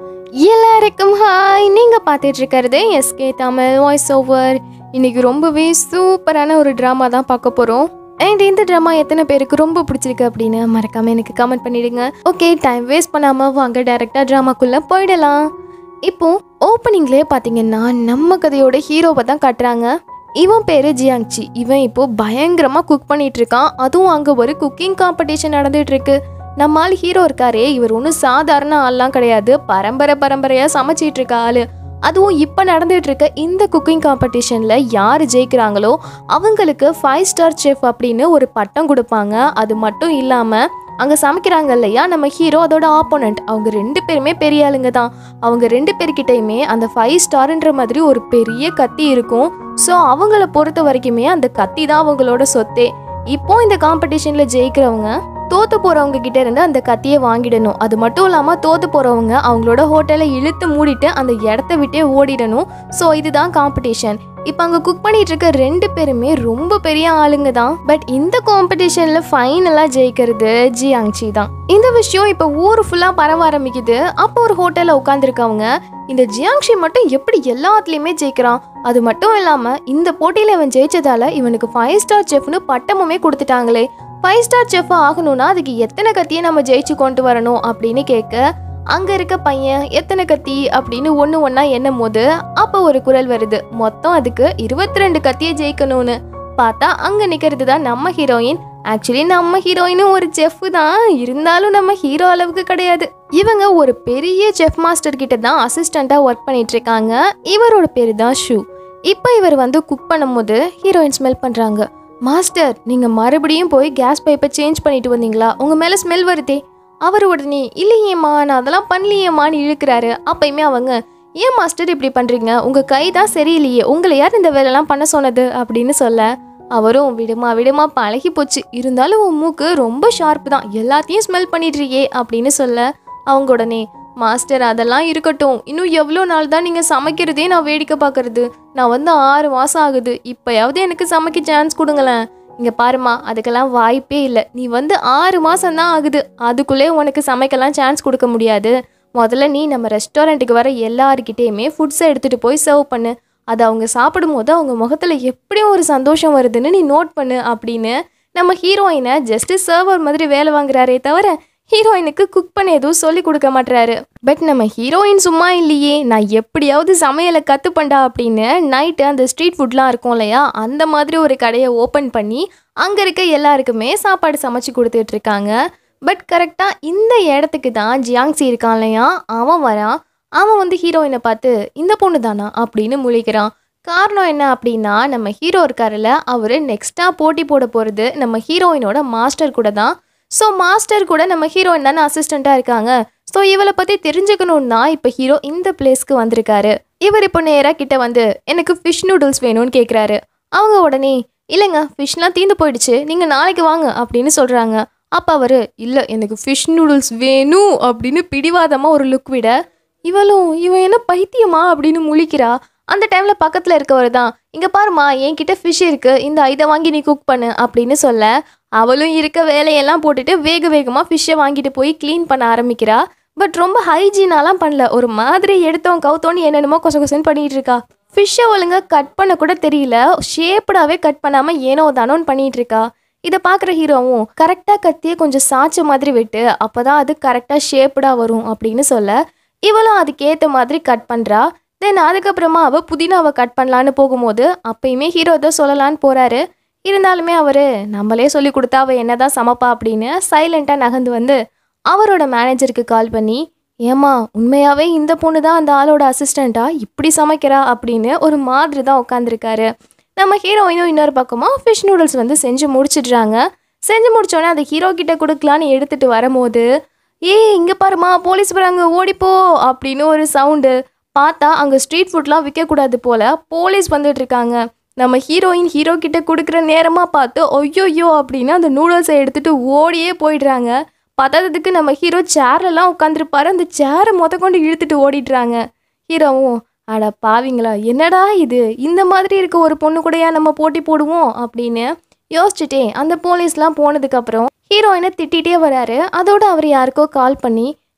எல்லாருக்கும் ஹாய் நீங்கள் பார்த்துட்டு இருக்கிறது எஸ்கே தமிழ் வாய்ஸ் ஓவர் இன்னைக்கு ரொம்பவே சூப்பரான ஒரு ட்ராமா தான் பார்க்க போகிறோம் அண்ட் இந்த ட்ராமா எத்தனை பேருக்கு ரொம்ப பிடிச்சிருக்கு அப்படின்னு மறக்காமல் எனக்கு கமெண்ட் பண்ணிடுங்க ஓகே டைம் வேஸ்ட் பண்ணாமல் வாங்க டேரெக்டாக ட்ராமாக்குள்ளே போயிடலாம் இப்போ ஓப்பனிங்லேயே பார்த்தீங்கன்னா நம்ம கதையோட ஹீரோவை தான் காட்டுறாங்க இவன் பேரு ஜியாங்ச்சி இவன் இப்போ பயங்கரமா குக் பண்ணிட்டு இருக்கான் அதுவும் அங்க ஒரு குக்கிங் காம்படிஷன் நடந்துட்டு இருக்கு நம்ம ஆள் ஹீரோ இருக்காரே இவர் ஒன்றும் சாதாரண ஆள்லாம் கிடையாது பரம்பரை பரம்பரையா சமைச்சிட்டு இருக்க ஆளு அதுவும் இப்போ நடந்துட்டு இருக்க இந்த குக்கிங் காம்படிஷனில் யார் ஜெயிக்கிறாங்களோ அவங்களுக்கு ஃபைவ் ஸ்டார் செஃப் அப்படின்னு ஒரு பட்டம் கொடுப்பாங்க அது மட்டும் இல்லாமல் அங்கே சமைக்கிறாங்க இல்லையா நம்ம ஹீரோ அதோட ஆப்போனண்ட் அவங்க ரெண்டு பேருமே பெரிய ஆளுங்க தான் அவங்க ரெண்டு பேர்கிட்டயுமே அந்த ஃபைவ் ஸ்டார்ன்ற மாதிரி ஒரு பெரிய கத்தி இருக்கும் ஸோ அவங்கள பொறுத்த வரைக்குமே அந்த கத்தி தான் அவங்களோட சொத்தே இப்போ இந்த காம்படிஷனில் ஜெயிக்கிறவங்க தோத்து போறவங்க கிட்ட இருந்து அந்த கத்தியை வாங்கிடணும் அது மட்டும் இல்லாம தோத்து போறவங்க அவங்களோட ஹோட்டலை இழுத்து மூடிட்டு அந்த இடத்த விட்டே ஓடிடணும் ஸோ இதுதான் காம்படிஷன் இப்போ அங்கே குக் பண்ணிட்டு இருக்க ரெண்டு பேருமே ரொம்ப பெரிய ஆளுங்க தான் பட் இந்த காம்படிஷன்ல ஃபைனலாக ஜெயிக்கிறது ஜியாங்சி தான் இந்த விஷயம் இப்போ ஊர் ஃபுல்லாக பரவ ஆரம்பிக்குது அப்போ ஒரு ஹோட்டலில் உட்காந்துருக்கவங்க இந்த ஜியாங்ஷி மட்டும் எப்படி எல்லாத்துலேயுமே ஜெயிக்கிறான் அது மட்டும் இல்லாமல் இந்த போட்டியில் இவன் ஜெயிச்சதால இவனுக்கு ஃபைவ் ஸ்டார் செஃப்னு பட்டமுமே கொடுத்துட்டாங்களே ஃபைவ் ஸ்டார் செஃப் ஆகணும்னா அதுக்கு எத்தனை கத்தியை நம்ம ஜெயிச்சு கொண்டு வரணும் அப்படின்னு கேட்க அங்க இருக்க பையன் எத்தனை கத்தி அப்படின்னு ஒன்று ஒன்றா எண்ணும் போது அப்போ ஒரு குரல் வருது மொத்தம் அதுக்கு இருபத்தி ரெண்டு கத்தியை ஜெயிக்கணும்னு பார்த்தா அங்க நிக்கிறது தான் நம்ம ஹீரோயின் ஆக்சுவலி நம்ம ஹீரோயினும் ஒரு செஃப் தான் இருந்தாலும் நம்ம ஹீரோ அளவுக்கு கிடையாது இவங்க ஒரு பெரிய செஃப் மாஸ்டர் கிட்ட தான் அசிஸ்டண்டா ஒர்க் பண்ணிட்டு இருக்காங்க இவரோட பேரு தான் ஷூ இப்போ இவர் வந்து குக் பண்ணும்போது ஹீரோயின் ஸ்மெல் பண்றாங்க மாஸ்டர் நீங்க மறுபடியும் போய் கேஸ் பைப்பை சேஞ்ச் பண்ணிட்டு வந்தீங்களா உங்க மேல ஸ்மெல் வருதே அவர் உடனே இல்லையேம்மா நான் அதெல்லாம் பண்ணலையேம்மான்னு இழுக்கிறாரு அப்பயுமே அவங்க ஏன் மாஸ்டர் இப்படி பண்றீங்க உங்க கை தான் சரியில்லையே உங்களை யார் இந்த வேலையெல்லாம் பண்ண சொன்னது அப்படின்னு சொல்ல அவரும் விடுமா விடுமா பழகி போச்சு இருந்தாலும் உன் மூக்கு ரொம்ப ஷார்ப் தான் எல்லாத்தையும் ஸ்மெல் பண்ணிடுறியே அப்படின்னு சொல்ல அவங்க உடனே மாஸ்டர் அதெல்லாம் இருக்கட்டும் இன்னும் எவ்வளோ நாள் தான் நீங்கள் சமைக்கிறதே நான் வேடிக்கை பார்க்கறது நான் வந்து ஆறு மாதம் ஆகுது இப்போயாவது எனக்கு சமைக்க சான்ஸ் கொடுங்களேன் இங்கே பாருமா அதுக்கெல்லாம் வாய்ப்பே இல்லை நீ வந்து ஆறு மாதம் தான் ஆகுது அதுக்குள்ளே உனக்கு சமைக்கலாம் சான்ஸ் கொடுக்க முடியாது முதல்ல நீ நம்ம ரெஸ்டாரண்ட்டுக்கு வர எல்லாருக்கிட்டேயுமே ஃபுட்ஸை எடுத்துகிட்டு போய் சர்வ் பண்ணு அது அவங்க சாப்பிடும்போது அவங்க முகத்தில் எப்படியும் ஒரு சந்தோஷம் வருதுன்னு நீ நோட் பண்ணு அப்படின்னு நம்ம ஹீரோயினை ஜஸ்ட்டு சர்வர் மாதிரி வேலை வாங்குறாரே தவிர ஹீரோயினுக்கு குக் பண்ண எதுவும் சொல்லி கொடுக்க மாட்றாரு பட் நம்ம ஹீரோயின் சும்மா இல்லையே நான் எப்படியாவது சமையலை கற்றுப்பண்டா அப்படின்னு நைட்டு அந்த ஸ்ட்ரீட் ஃபுட்லாம் இருக்கும் இல்லையா அந்த மாதிரி ஒரு கடையை ஓப்பன் பண்ணி அங்கே இருக்க எல்லாருக்குமே சாப்பாடு சமைச்சு கொடுத்துட்டு இருக்காங்க பட் கரெக்டாக இந்த இடத்துக்கு தான் ஜியாங்ஸி இருக்கான் இல்லையா அவன் வரான் அவன் வந்து ஹீரோயினை பார்த்து இந்த பொண்ணு தானா அப்படின்னு முழிக்கிறான் காரணம் என்ன அப்படின்னா நம்ம ஹீரோ இருக்காருல்ல அவர் நெக்ஸ்ட்டாக போட்டி போட போகிறது நம்ம ஹீரோயினோட மாஸ்டர் கூட தான் ஸோ மாஸ்டர் கூட நம்ம ஹீரோயின் தானே அசிஸ்டண்ட்டாக இருக்காங்க ஸோ இவளை பற்றி தெரிஞ்சுக்கணுன்னு தான் இப்போ ஹீரோ இந்த பிளேஸ்க்கு வந்திருக்காரு இவர் இப்போ நேராக கிட்ட வந்து எனக்கு ஃபிஷ் நூடுல்ஸ் வேணும்னு கேட்குறாரு அவங்க உடனே இல்லைங்க ஃபிஷ்லாம் தீந்து போயிடுச்சு நீங்கள் நாளைக்கு வாங்க அப்படின்னு சொல்கிறாங்க அப்போ அவர் இல்லை எனக்கு ஃபிஷ் நூடுல்ஸ் வேணும் அப்படின்னு பிடிவாதமாக ஒரு லுக் விட இவளும் இவன் என்ன பைத்தியமா அப்படின்னு முழிக்கிறா அந்த டைமில் பக்கத்தில் இருக்கவர் தான் இங்கே பாருமா என்கிட்ட ஃபிஷ் இருக்குது இந்த இதை வாங்கி நீ குக் பண்ணு அப்படின்னு சொல்ல அவளும் இருக்க வேலையெல்லாம் போட்டுட்டு வேக வேகமாக ஃபிஷ்ஷை வாங்கிட்டு போய் க்ளீன் பண்ண ஆரம்பிக்கிறா பட் ரொம்ப ஹைஜீனாலாம் பண்ணல ஒரு மாதிரி எடுத்தோம் கவுத்தோன்னு என்னென்னமோ கொச கொசன்னு பண்ணிட்டு இருக்கா ஃபிஷ்ஷை ஒழுங்கா கட் பண்ண கூட தெரியல ஷேப்டாகவே கட் பண்ணாமல் ஏனோ தானோன்னு பண்ணிட்டு இருக்கா இதை பார்க்குற ஹீரோவும் கரெக்டாக கத்தியை கொஞ்சம் சாய்ச்ச மாதிரி விட்டு அப்போ தான் அது கரெக்டாக ஷேப்டாக வரும் அப்படின்னு சொல்ல இவளும் அதுக்கேற்ற மாதிரி கட் பண்ணுறா தென் அதுக்கப்புறமா அவள் புதினாவை கட் பண்ணலான்னு போகும்போது அப்பயுமே ஹீரோ ஏதோ சொல்லலான்னு போகிறாரு இருந்தாலுமே அவர் நம்மளே சொல்லி கொடுத்தா அவள் என்னதான் சமைப்பா அப்படின்னு சைலண்ட்டாக நகர்ந்து வந்து அவரோட மேனேஜருக்கு கால் பண்ணி ஏமா உண்மையாகவே இந்த பொண்ணு தான் அந்த ஆளோட அசிஸ்டண்ட்டா இப்படி சமைக்கிறா அப்படின்னு ஒரு மாதிரி தான் உட்காந்துருக்காரு நம்ம ஹீரோயினும் இன்னொரு பக்கமாக ஃபிஷ் நூடுல்ஸ் வந்து செஞ்சு முடிச்சிடுறாங்க செஞ்சு முடிச்சோடனே அதை ஹீரோ கிட்ட கொடுக்கலான்னு எடுத்துட்டு வரும்போது ஏய் இங்கே பாருமா போலீஸ் வராங்க ஓடிப்போ அப்படின்னு ஒரு சவுண்டு பார்த்தா அங்கே ஸ்ட்ரீட் ஃபுட்லாம் விற்கக்கூடாது போல போலீஸ் வந்துட்டு இருக்காங்க நம்ம ஹீரோயின் ஹீரோ கிட்ட கொடுக்குற நேரமாக பார்த்து ஒய்யோயோ அப்படின்னு அந்த நூடுல்ஸை எடுத்துட்டு ஓடியே போயிடுறாங்க பத்தாததுக்கு நம்ம ஹீரோ சேர்லலாம் உட்காந்துருப்பாரு அந்த சேரை மொத்த கொண்டு இழுத்துட்டு ஓடிடுறாங்க ஹீரோவும் அட பாவிங்களா என்னடா இது இந்த மாதிரி இருக்க ஒரு பொண்ணு கூடயா நம்ம போட்டி போடுவோம் அப்படின்னு யோசிச்சுட்டே அந்த போலீஸ்லாம் போனதுக்கப்புறம் ஹீரோயினை திட்டிகிட்டே வராரு அதோட அவர் யாருக்கோ கால் பண்ணி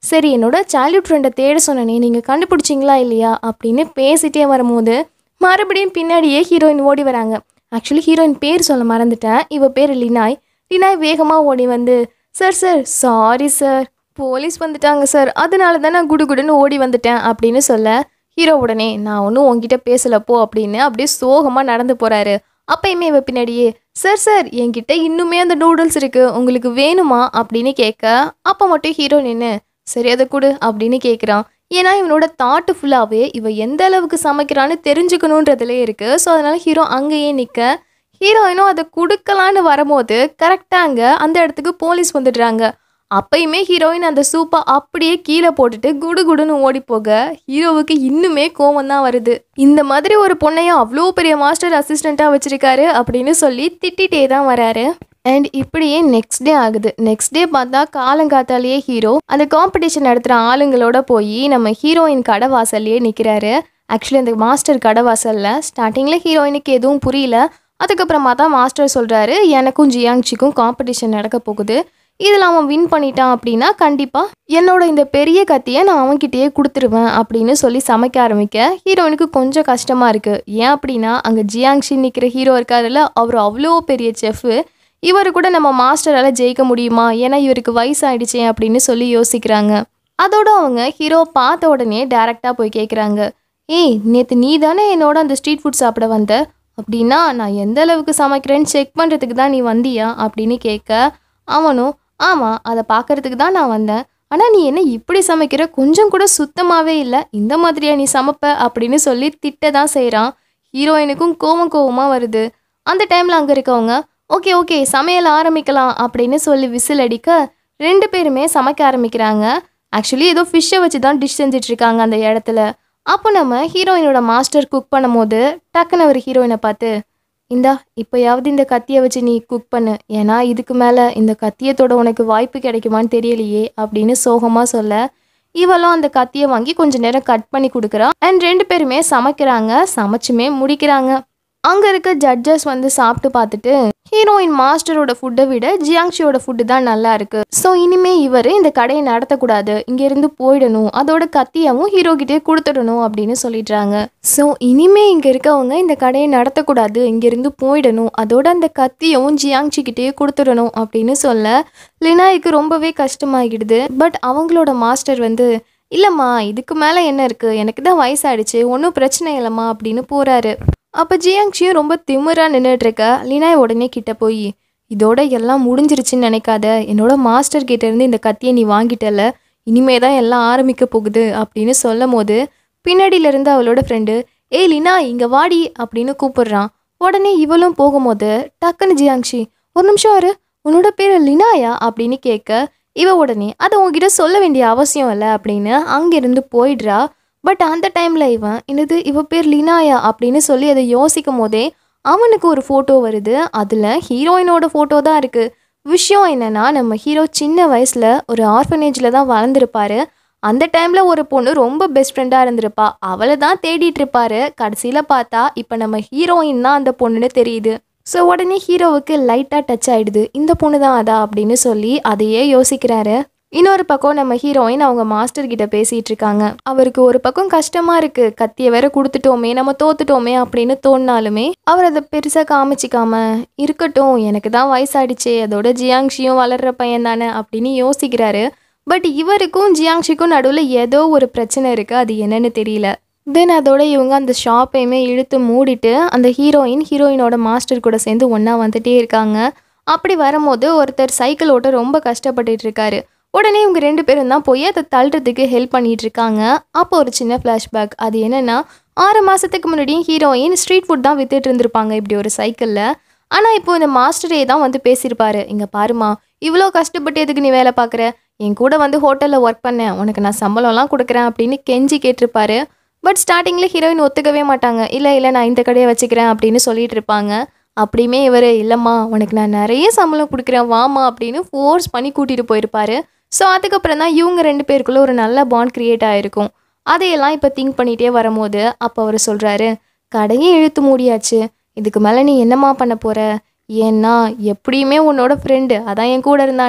சரி என்னோட சைல்ட்ஹுட் ஃப்ரெண்டை தேட சொன்னனே நீங்கள் கண்டுபிடிச்சிங்களா இல்லையா அப்படின்னு பேசிட்டே வரும்போது மறுபடியும் பின்னாடியே ஹீரோயின் ஓடி வராங்க ஆக்சுவலி ஹீரோயின் பேர் சொல்ல மறந்துட்டேன் இவ பேர் லினாய் லினாய் வேகமாக ஓடி வந்து sir sir sorry sir police வந்துட்டாங்க சார் அதனால தான் நான் குடுகுடுன்னு ஓடி வந்துட்டேன் அப்படின்னு சொல்ல ஹீரோ உடனே நான் ஒன்றும் உங்ககிட்ட பேசல போ அப்படின்னு அப்படியே சோகமாக நடந்து போகிறாரு அப்பயுமே இவ பின்னாடியே சார் சார் என்கிட்ட இன்னுமே அந்த நூடுல்ஸ் இருக்கு உங்களுக்கு வேணுமா அப்படின்னு கேட்க அப்போ மட்டும் ஹீரோ நின்று சரி அதை கொடு அப்படின்னு கேட்குறான் ஏன்னா இவனோட தாட்டு ஃபுல்லாகவே இவ எந்த அளவுக்கு சமைக்கிறான்னு தெரிஞ்சுக்கணுன்றதுலே இருக்கு ஸோ அதனால ஹீரோ அங்கேயே நிற்க ஹீரோயினும் அதை கொடுக்கலான்னு வரும்போது கரெக்டாக அங்கே அந்த இடத்துக்கு போலீஸ் வந்துடுறாங்க அப்பயுமே ஹீரோயின் அந்த சூப்பை அப்படியே கீழே போட்டுட்டு குடு குடுன்னு ஓடி போக ஹீரோவுக்கு இன்னுமே கோவம் தான் வருது இந்த மாதிரி ஒரு பொண்ணைய அவ்வளோ பெரிய மாஸ்டர் அசிஸ்டண்ட்டாக வச்சிருக்காரு அப்படின்னு சொல்லி திட்டிகிட்டே தான் வராரு அண்ட் இப்படியே நெக்ஸ்ட் டே ஆகுது நெக்ஸ்ட் டே பார்த்தா காலங்காத்தாலேயே ஹீரோ அந்த காம்படிஷன் நடத்துகிற ஆளுங்களோட போய் நம்ம ஹீரோயின் கடை வாசல்லையே நிற்கிறாரு ஆக்சுவலி அந்த மாஸ்டர் கடை வாசலில் ஸ்டார்டிங்கில் ஹீரோயினுக்கு எதுவும் புரியல அதுக்கப்புறமா தான் மாஸ்டர் சொல்கிறாரு எனக்கும் ஜியாங்சிக்கும் காம்படிஷன் நடக்க போகுது இதில் அவன் வின் பண்ணிட்டான் அப்படின்னா கண்டிப்பாக என்னோட இந்த பெரிய கத்தியை நான் அவன்கிட்டயே கொடுத்துருவேன் அப்படின்னு சொல்லி சமைக்க ஆரம்பிக்க ஹீரோயினுக்கு கொஞ்சம் கஷ்டமாக இருக்குது ஏன் அப்படின்னா அங்கே ஜியாங்ஷி நிற்கிற ஹீரோ இருக்காருல்ல அவர் அவ்வளோ பெரிய செஃப்பு இவர் கூட நம்ம மாஸ்டரால் ஜெயிக்க முடியுமா ஏன்னா இவருக்கு வயசாயிடுச்சே அப்படின்னு சொல்லி யோசிக்கிறாங்க அதோட அவங்க ஹீரோ பார்த்த உடனே டேரெக்டாக போய் கேட்குறாங்க ஏய் நேற்று நீ தானே என்னோட அந்த ஸ்ட்ரீட் ஃபுட் சாப்பிட வந்த அப்படின்னா நான் எந்த அளவுக்கு சமைக்கிறேன்னு செக் பண்ணுறதுக்கு தான் நீ வந்தியா அப்படின்னு கேட்க அவனும் ஆமாம் அதை பார்க்கறதுக்கு தான் நான் வந்தேன் ஆனால் நீ என்ன இப்படி சமைக்கிற கொஞ்சம் கூட சுத்தமாகவே இல்லை இந்த மாதிரியா நீ சமைப்ப அப்படின்னு சொல்லி திட்ட தான் செய்கிறான் ஹீரோயினுக்கும் கோவம் கோவமாக வருது அந்த டைமில் அங்கே இருக்கவங்க ஓகே ஓகே சமையல் ஆரம்பிக்கலாம் அப்படின்னு சொல்லி விசில் அடிக்க ரெண்டு பேருமே சமைக்க ஆரம்பிக்கிறாங்க ஆக்சுவலி ஏதோ ஃபிஷ்ஷை வச்சு தான் டிஷ் செஞ்சுட்டு இருக்காங்க அந்த இடத்துல அப்போ நம்ம ஹீரோயினோட மாஸ்டர் குக் பண்ணும்போது டக்குன்னு அவர் ஹீரோயினை பார்த்து இந்தா இப்போயாவது இந்த கத்தியை வச்சு நீ குக் பண்ணு ஏன்னா இதுக்கு மேலே இந்த கத்தியத்தோட உனக்கு வாய்ப்பு கிடைக்குமான்னு தெரியலையே அப்படின்னு சோகமாக சொல்ல இவளும் அந்த கத்தியை வாங்கி கொஞ்ச நேரம் கட் பண்ணி கொடுக்குறா அண்ட் ரெண்டு பேருமே சமைக்கிறாங்க சமைச்சுமே முடிக்கிறாங்க அங்கே இருக்க ஜட்ஜஸ் வந்து சாப்பிட்டு பார்த்துட்டு ஹீரோயின் மாஸ்டரோட ஃபுட்டை விட ஜியாங்ஷியோட ஃபுட்டு தான் நல்லா இருக்கு ஸோ இனிமே இவர் இந்த கடையை நடத்தக்கூடாது இங்கேருந்து போயிடணும் அதோட கத்தியாவும் ஹீரோ கிட்டே கொடுத்துடணும் அப்படின்னு சொல்லிடுறாங்க ஸோ இனிமே இங்கே இருக்கவங்க இந்த கடையை நடத்தக்கூடாது இங்கேருந்து போயிடணும் அதோட அந்த கத்தியவும் ஜியாங்ஷி கிட்டே கொடுத்துடணும் அப்படின்னு சொல்ல லினாய்க்கு ரொம்பவே கஷ்டமாகிடுது பட் அவங்களோட மாஸ்டர் வந்து இல்லைம்மா இதுக்கு மேலே என்ன இருக்குது எனக்கு தான் வயசாயிடுச்சு ஒன்றும் பிரச்சனை இல்லைம்மா அப்படின்னு போகிறாரு அப்போ ஜியாங்ஷியும் ரொம்ப திமிராக நின்றுட்டு இருக்க லினாய் உடனே கிட்ட போய் இதோட எல்லாம் முடிஞ்சிருச்சுன்னு நினைக்காத என்னோட மாஸ்டர் கிட்ட இருந்து இந்த கத்தியை நீ வாங்கிட்டல இனிமே தான் எல்லாம் ஆரம்பிக்க போகுது அப்படின்னு சொல்லும் போது பின்னாடியில இருந்து அவளோட ஃப்ரெண்டு ஏய் லினா இங்கே வாடி அப்படின்னு கூப்பிடுறான் உடனே இவளும் போகும்போது டக்குன்னு ஜியாங்ஷி ஒரு நிமிஷம் வரு உன்னோட பேர் லினாயா அப்படின்னு கேட்க இவ உடனே அதை உங்ககிட்ட சொல்ல வேண்டிய அவசியம் இல்லை அப்படின்னு அங்கிருந்து போயிடுறா பட் அந்த டைமில் இவன் என்னது இவ பேர் லினாயா அப்படின்னு சொல்லி அதை யோசிக்கும் போதே அவனுக்கு ஒரு ஃபோட்டோ வருது அதில் ஹீரோயினோட ஃபோட்டோ தான் இருக்குது விஷயம் என்னன்னா நம்ம ஹீரோ சின்ன வயசில் ஒரு ஆர்ஃபனேஜில் தான் வளர்ந்துருப்பாரு அந்த டைமில் ஒரு பொண்ணு ரொம்ப பெஸ்ட் ஃப்ரெண்டாக இருந்திருப்பா அவளை தான் தேடிட்டு இருப்பாரு கடைசியில் பார்த்தா இப்போ நம்ம ஹீரோயின் தான் அந்த பொண்ணுன்னு தெரியுது ஸோ உடனே ஹீரோவுக்கு லைட்டாக டச் ஆயிடுது இந்த பொண்ணு தான் அதா அப்படின்னு சொல்லி அதையே யோசிக்கிறாரு இன்னொரு பக்கம் நம்ம ஹீரோயின் அவங்க மாஸ்டர் கிட்ட பேசிட்டு இருக்காங்க அவருக்கு ஒரு பக்கம் கஷ்டமா இருக்கு கத்தியை வேற கொடுத்துட்டோமே நம்ம தோத்துட்டோமே அப்படின்னு தோணினாலுமே அவர் அதை பெருசா காமிச்சிக்காம இருக்கட்டும் எனக்கு தான் வயசாயிடுச்சே அதோட ஜியாங்ஷியும் வளர்ற பையன் தானே அப்படின்னு யோசிக்கிறாரு பட் இவருக்கும் ஜியாங்ஷிக்கும் நடுவில் ஏதோ ஒரு பிரச்சனை இருக்கு அது என்னன்னு தெரியல தென் அதோட இவங்க அந்த ஷாப்பையுமே இழுத்து மூடிட்டு அந்த ஹீரோயின் ஹீரோயினோட மாஸ்டர் கூட சேர்ந்து ஒன்றா வந்துட்டே இருக்காங்க அப்படி வரும்போது ஒருத்தர் சைக்கிள் ஓட்ட ரொம்ப கஷ்டப்பட்டுட்டு இருக்காரு உடனே இவங்க ரெண்டு பேரும் தான் போய் அதை தள்ளுறதுக்கு ஹெல்ப் பண்ணிட்டு இருக்காங்க அப்போ ஒரு சின்ன ஃப்ளாஷ்பேக் அது என்னன்னா ஆறு மாதத்துக்கு முன்னாடியும் ஹீரோயின் ஸ்ட்ரீட் ஃபுட் தான் வித்துட்டு இருந்திருப்பாங்க இப்படி ஒரு சைக்கிளில் ஆனால் இப்போ இந்த மாஸ்டரே தான் வந்து பேசியிருப்பாரு இங்கே பாருமா இவ்வளோ கஷ்டப்பட்டு எதுக்கு நீ வேலை பார்க்குற என் கூட வந்து ஹோட்டலில் ஒர்க் பண்ணேன் உனக்கு நான் சம்பளம்லாம் கொடுக்குறேன் அப்படின்னு கெஞ்சி கேட்டிருப்பாரு பட் ஸ்டார்டிங்கில் ஹீரோயின் ஒத்துக்கவே மாட்டாங்க இல்லை இல்லை நான் இந்த கடையை வச்சுக்கிறேன் அப்படின்னு சொல்லிட்டு இருப்பாங்க அப்படியுமே இவர் இல்லைம்மா உனக்கு நான் நிறைய சம்பளம் கொடுக்குறேன் வாமா அப்படின்னு ஃபோர்ஸ் பண்ணி கூட்டிகிட்டு போயிருப்பாரு ஸோ அதுக்கப்புறம் தான் இவங்க ரெண்டு பேருக்குள்ள ஒரு நல்ல பாண்ட் க்ரியேட் ஆகிருக்கும் அதையெல்லாம் இப்போ திங்க் பண்ணிகிட்டே வரும்போது அப்போ அவர் சொல்கிறாரு கடையே இழுத்து மூடியாச்சு இதுக்கு மேலே நீ என்னம்மா பண்ண போகிற ஏன்னா எப்படியுமே உன்னோட ஃப்ரெண்டு அதான் என் கூட இருந்தானே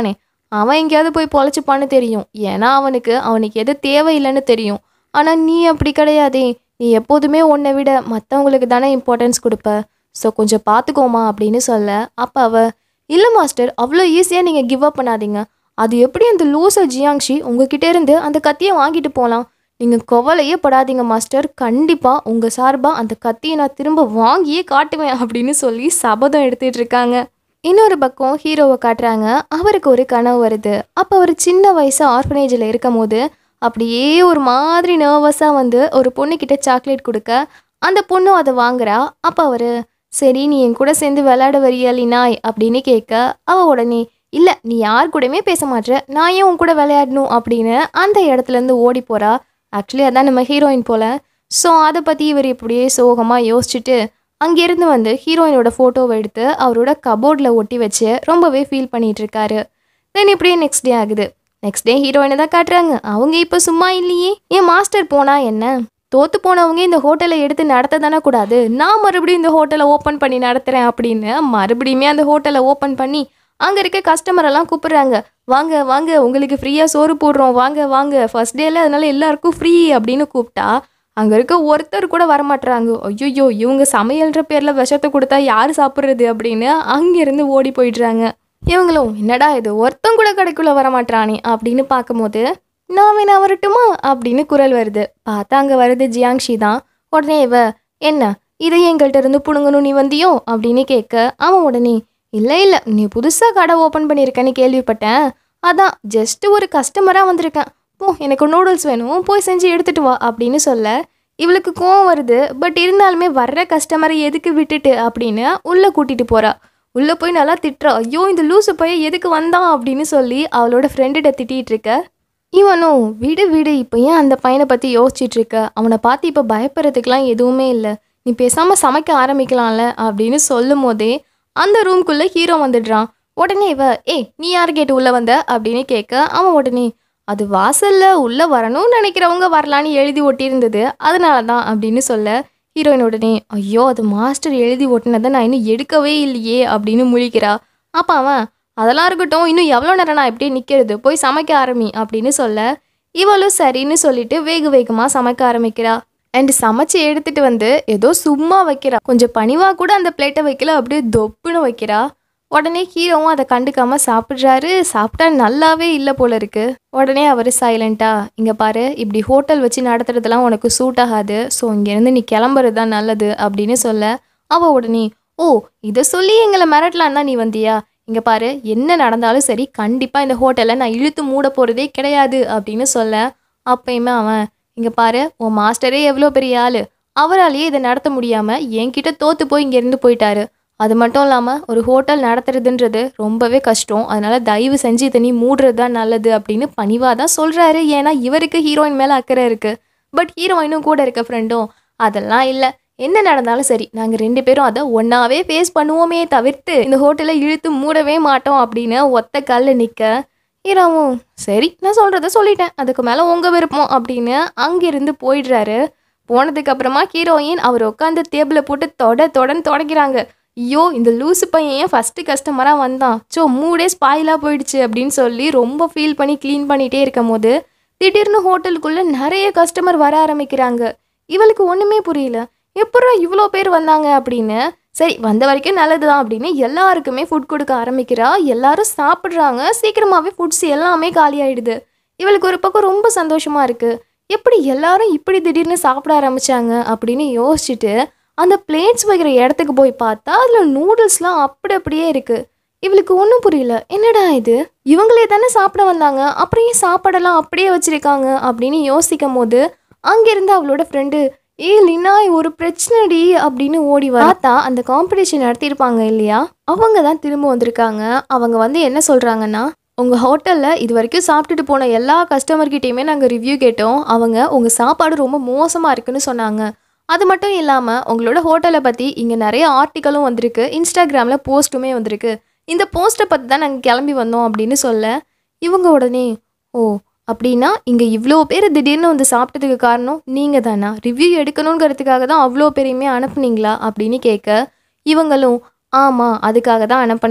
அவன் எங்கேயாவது போய் பொழைச்சிப்பான்னு தெரியும் ஏன்னா அவனுக்கு அவனுக்கு எது தேவையில்லைன்னு தெரியும் ஆனால் நீ அப்படி கிடையாதே நீ எப்போதுமே உன்னை விட மற்றவங்களுக்கு தானே இம்பார்ட்டன்ஸ் கொடுப்ப ஸோ கொஞ்சம் பார்த்துக்கோமா அப்படின்னு சொல்ல அப்போ அவ இல்லை மாஸ்டர் அவ்வளோ ஈஸியாக நீங்கள் கிவ் அப் பண்ணாதீங்க அது எப்படி அந்த லூசர் ஜியாங்ஷி உங்ககிட்ட இருந்து அந்த கத்தியை வாங்கிட்டு போகலாம் நீங்கள் கவலையே படாதீங்க மாஸ்டர் கண்டிப்பாக உங்கள் சார்பாக அந்த கத்தியை நான் திரும்ப வாங்கியே காட்டுவேன் அப்படின்னு சொல்லி சபதம் எடுத்துட்டு இருக்காங்க இன்னொரு பக்கம் ஹீரோவை காட்டுறாங்க அவருக்கு ஒரு கனவு வருது அப்போ அவர் சின்ன வயசு ஆர்ஃபனேஜில் இருக்கும் போது அப்படியே ஒரு மாதிரி நர்வஸாக வந்து ஒரு பொண்ணுக்கிட்ட சாக்லேட் கொடுக்க அந்த பொண்ணும் அதை வாங்குறா அப்போ அவர் சரி நீ என் கூட சேர்ந்து விளையாட வரியா நாய் அப்படின்னு கேட்க அவ உடனே இல்லை நீ யார் கூடயுமே பேச மாட்ற நான் ஏன் உன் கூட விளையாடணும் அப்படின்னு அந்த இடத்துலேருந்து ஓடி போகிறா ஆக்சுவலி அதான் நம்ம ஹீரோயின் போல ஸோ அதை பற்றி இவர் இப்படியே சோகமாக யோசிச்சுட்டு அங்கேருந்து வந்து ஹீரோயினோட ஃபோட்டோவை எடுத்து அவரோட கபோர்டில் ஒட்டி வச்சு ரொம்பவே ஃபீல் பண்ணிட்டு இருக்காரு தென் இப்படியே நெக்ஸ்ட் டே ஆகுது நெக்ஸ்ட் டே ஹீரோயினை தான் காட்டுறாங்க அவங்க இப்போ சும்மா இல்லையே என் மாஸ்டர் போனா என்ன தோத்து போனவங்க இந்த ஹோட்டலை எடுத்து நடத்த தானே கூடாது நான் மறுபடியும் இந்த ஹோட்டலை ஓப்பன் பண்ணி நடத்துகிறேன் அப்படின்னு மறுபடியுமே அந்த ஹோட்டலை ஓப்பன் பண்ணி அங்கே இருக்க கஸ்டமர் எல்லாம் கூப்பிடுறாங்க வாங்க வாங்க உங்களுக்கு ஃப்ரீயாக சோறு போடுறோம் வாங்க வாங்க ஃபர்ஸ்ட் டேல அதனால எல்லாருக்கும் ஃப்ரீ அப்படின்னு கூப்பிட்டா அங்கே இருக்க ஒருத்தர் கூட வரமாட்றாங்க ஐயோ இவங்க சமையல்ன்ற பேரில் விஷத்தை கொடுத்தா யார் சாப்பிட்றது அப்படின்னு அங்கேருந்து ஓடி போயிடுறாங்க இவங்களும் என்னடா இது ஒருத்தன் கூட கடைக்குள்ளே வரமாட்றானே அப்படின்னு பார்க்கும்போது நான் வேணா வரட்டுமா அப்படின்னு குரல் வருது பார்த்தா அங்கே வருது ஜியாங்ஷி தான் உடனே இவ என்ன இதை எங்கள்கிட்ட இருந்து புடுங்கணும் நீ வந்தியோ அப்படின்னு கேட்க அவன் உடனே இல்லை இல்லை நீ புதுசாக கடை ஓப்பன் பண்ணியிருக்கேன்னு கேள்விப்பட்டேன் அதான் ஜஸ்ட் ஒரு கஸ்டமராக வந்திருக்கேன் போ எனக்கு நூடுல்ஸ் வேணும் போய் செஞ்சு எடுத்துட்டு வா அப்படின்னு சொல்ல இவளுக்கு கோவம் வருது பட் இருந்தாலுமே வர்ற கஸ்டமரை எதுக்கு விட்டுட்டு அப்படின்னு உள்ளே கூட்டிட்டு போறா உள்ளே போய் நல்லா திட்டுறா ஐயோ இந்த லூசு பையன் எதுக்கு வந்தான் அப்படின்னு சொல்லி அவளோட ஃப்ரெண்டுகிட்ட திட்டிகிட்டு இருக்க இவனும் விடு விடு இப்போ ஏன் அந்த பையனை பற்றி யோசிச்சுட்டு இருக்க அவனை பார்த்து இப்போ பயப்படுறதுக்கெலாம் எதுவுமே இல்லை நீ பேசாமல் சமைக்க ஆரம்பிக்கலாம்ல அப்படின்னு சொல்லும் போதே அந்த ரூம்குள்ளே ஹீரோ வந்துடுறான் உடனே இவ ஏய் நீ யார் கேட்டு உள்ளே வந்த அப்படின்னு கேட்க அவன் உடனே அது வாசல்ல உள்ளே வரணும்னு நினைக்கிறவங்க வரலான்னு எழுதி ஒட்டியிருந்தது அதனால தான் அப்படின்னு சொல்ல ஹீரோயின் உடனே ஐயோ அது மாஸ்டர் எழுதி ஒட்டினதை நான் இன்னும் எடுக்கவே இல்லையே அப்படின்னு முழிக்கிறா அப்போ அவன் அதெல்லாம் இருக்கட்டும் இன்னும் எவ்வளோ நேரம் நான் இப்படியே நிற்கிறது போய் சமைக்க ஆரம்பி அப்படின்னு சொல்ல இவளும் சரின்னு சொல்லிட்டு வேக வேகமாக சமைக்க ஆரம்பிக்கிறா அண்ட் சமைச்சு எடுத்துட்டு வந்து ஏதோ சும்மா வைக்கிறா கொஞ்சம் பணிவாக கூட அந்த பிளேட்டை வைக்கல அப்படியே தொப்புன்னு வைக்கிறா உடனே ஹீரோவும் அதை கண்டுக்காம சாப்பிட்றாரு சாப்பிட்டா நல்லாவே இல்லை போல இருக்கு உடனே அவர் சைலண்டா இங்க பாரு இப்படி ஹோட்டல் வச்சு நடத்துறதெல்லாம் உனக்கு சூட் ஆகாது ஸோ இங்கேருந்து நீ கிளம்புறது தான் நல்லது அப்படின்னு சொல்ல அவ உடனே ஓ இதை சொல்லி எங்களை மிரட்டலாம் தான் நீ வந்தியா இங்க பாரு என்ன நடந்தாலும் சரி கண்டிப்பா இந்த ஹோட்டலை நான் இழுத்து மூட போறதே கிடையாது அப்படின்னு சொல்ல அப்பயுமே அவன் இங்க பாரு உன் மாஸ்டரே எவ்வளோ பெரிய ஆளு அவராலேயே இதை நடத்த முடியாம என்கிட்ட தோத்து போய் இங்கேருந்து போயிட்டாரு அது மட்டும் இல்லாமல் ஒரு ஹோட்டல் நடத்துறதுன்றது ரொம்பவே கஷ்டம் அதனால தயவு செஞ்சு இதை நீ மூடுறது தான் நல்லது அப்படின்னு பணிவாக தான் சொல்கிறாரு ஏன்னா இவருக்கு ஹீரோயின் மேலே அக்கறை இருக்குது பட் ஹீரோயினும் கூட இருக்க ஃப்ரெண்டும் அதெல்லாம் இல்லை என்ன நடந்தாலும் சரி நாங்கள் ரெண்டு பேரும் அதை ஒன்றாவே ஃபேஸ் பண்ணுவோமே தவிர்த்து இந்த ஹோட்டலை இழுத்து மூடவே மாட்டோம் அப்படின்னு ஒத்த கல்ல நிற்க ஹீரோவும் சரி நான் சொல்கிறத சொல்லிட்டேன் அதுக்கு மேலே உங்கள் விருப்பம் அப்படின்னு அங்கிருந்து போயிடுறாரு போனதுக்கு அப்புறமா ஹீரோயின் அவர் உட்காந்து டேபிளை போட்டு தொட தொடன்னு தொடக்கிறாங்க ஐயோ இந்த லூசு பையன் ஏன் ஃபஸ்ட்டு கஸ்டமராக வந்தான் ஸோ மூடே ஸ்பாயிலாக போயிடுச்சு அப்படின்னு சொல்லி ரொம்ப ஃபீல் பண்ணி க்ளீன் பண்ணிகிட்டே இருக்கும் போது திடீர்னு ஹோட்டலுக்குள்ளே நிறைய கஸ்டமர் வர ஆரம்பிக்கிறாங்க இவளுக்கு ஒன்றுமே புரியல எப்படா இவ்வளோ பேர் வந்தாங்க அப்படின்னு சரி வந்த வரைக்கும் நல்லது தான் அப்படின்னு எல்லாருக்குமே ஃபுட் கொடுக்க ஆரம்பிக்கிறா எல்லாரும் சாப்பிட்றாங்க சீக்கிரமாகவே ஃபுட்ஸ் எல்லாமே காலியாயிடுது இவளுக்கு ஒரு பக்கம் ரொம்ப சந்தோஷமா இருக்கு எப்படி எல்லாரும் இப்படி திடீர்னு சாப்பிட ஆரம்பிச்சாங்க அப்படின்னு யோசிச்சுட்டு அந்த பிளேட்ஸ் வைக்கிற இடத்துக்கு போய் பார்த்தா அதில் நூடுல்ஸ்லாம் அப்படி அப்படியே இருக்கு இவளுக்கு ஒன்றும் புரியல என்னடா இது இவங்களே தானே சாப்பிட வந்தாங்க அப்புறம் ஏன் சாப்பாடெல்லாம் அப்படியே வச்சிருக்காங்க அப்படின்னு யோசிக்கும் போது அங்கிருந்து அவளோட ஃப்ரெண்டு ஏ லினாய் ஒரு பிரச்சனைடி அப்படின்னு ஓடி வர பார்த்தா அந்த காம்படிஷன் நடத்தியிருப்பாங்க இல்லையா அவங்க தான் திரும்ப வந்திருக்காங்க அவங்க வந்து என்ன சொல்கிறாங்கன்னா உங்கள் ஹோட்டலில் இது வரைக்கும் சாப்பிட்டுட்டு போன எல்லா கஸ்டமர்கிட்டையுமே நாங்கள் ரிவ்யூ கேட்டோம் அவங்க உங்கள் சாப்பாடு ரொம்ப மோசமாக இருக்குன்னு சொன்னாங்க அது மட்டும் இல்லாமல் உங்களோட ஹோட்டலை பற்றி இங்கே நிறைய ஆர்டிக்கலும் வந்திருக்கு இன்ஸ்டாகிராமில் போஸ்ட்டுமே வந்திருக்கு இந்த போஸ்ட்டை பற்றி தான் நாங்கள் கிளம்பி வந்தோம் அப்படின்னு சொல்ல இவங்க உடனே ஓ அப்படின்னா இங்கே இவ்வளோ பேர் திடீர்னு வந்து சாப்பிட்டதுக்கு காரணம் நீங்கள் தானா ரிவ்யூ எடுக்கணுங்கிறதுக்காக தான் அவ்வளோ பேரையுமே அனுப்புனீங்களா அப்படின்னு கேட்க இவங்களும் ஆமாம் அதுக்காக தான் அனுப்பினேன்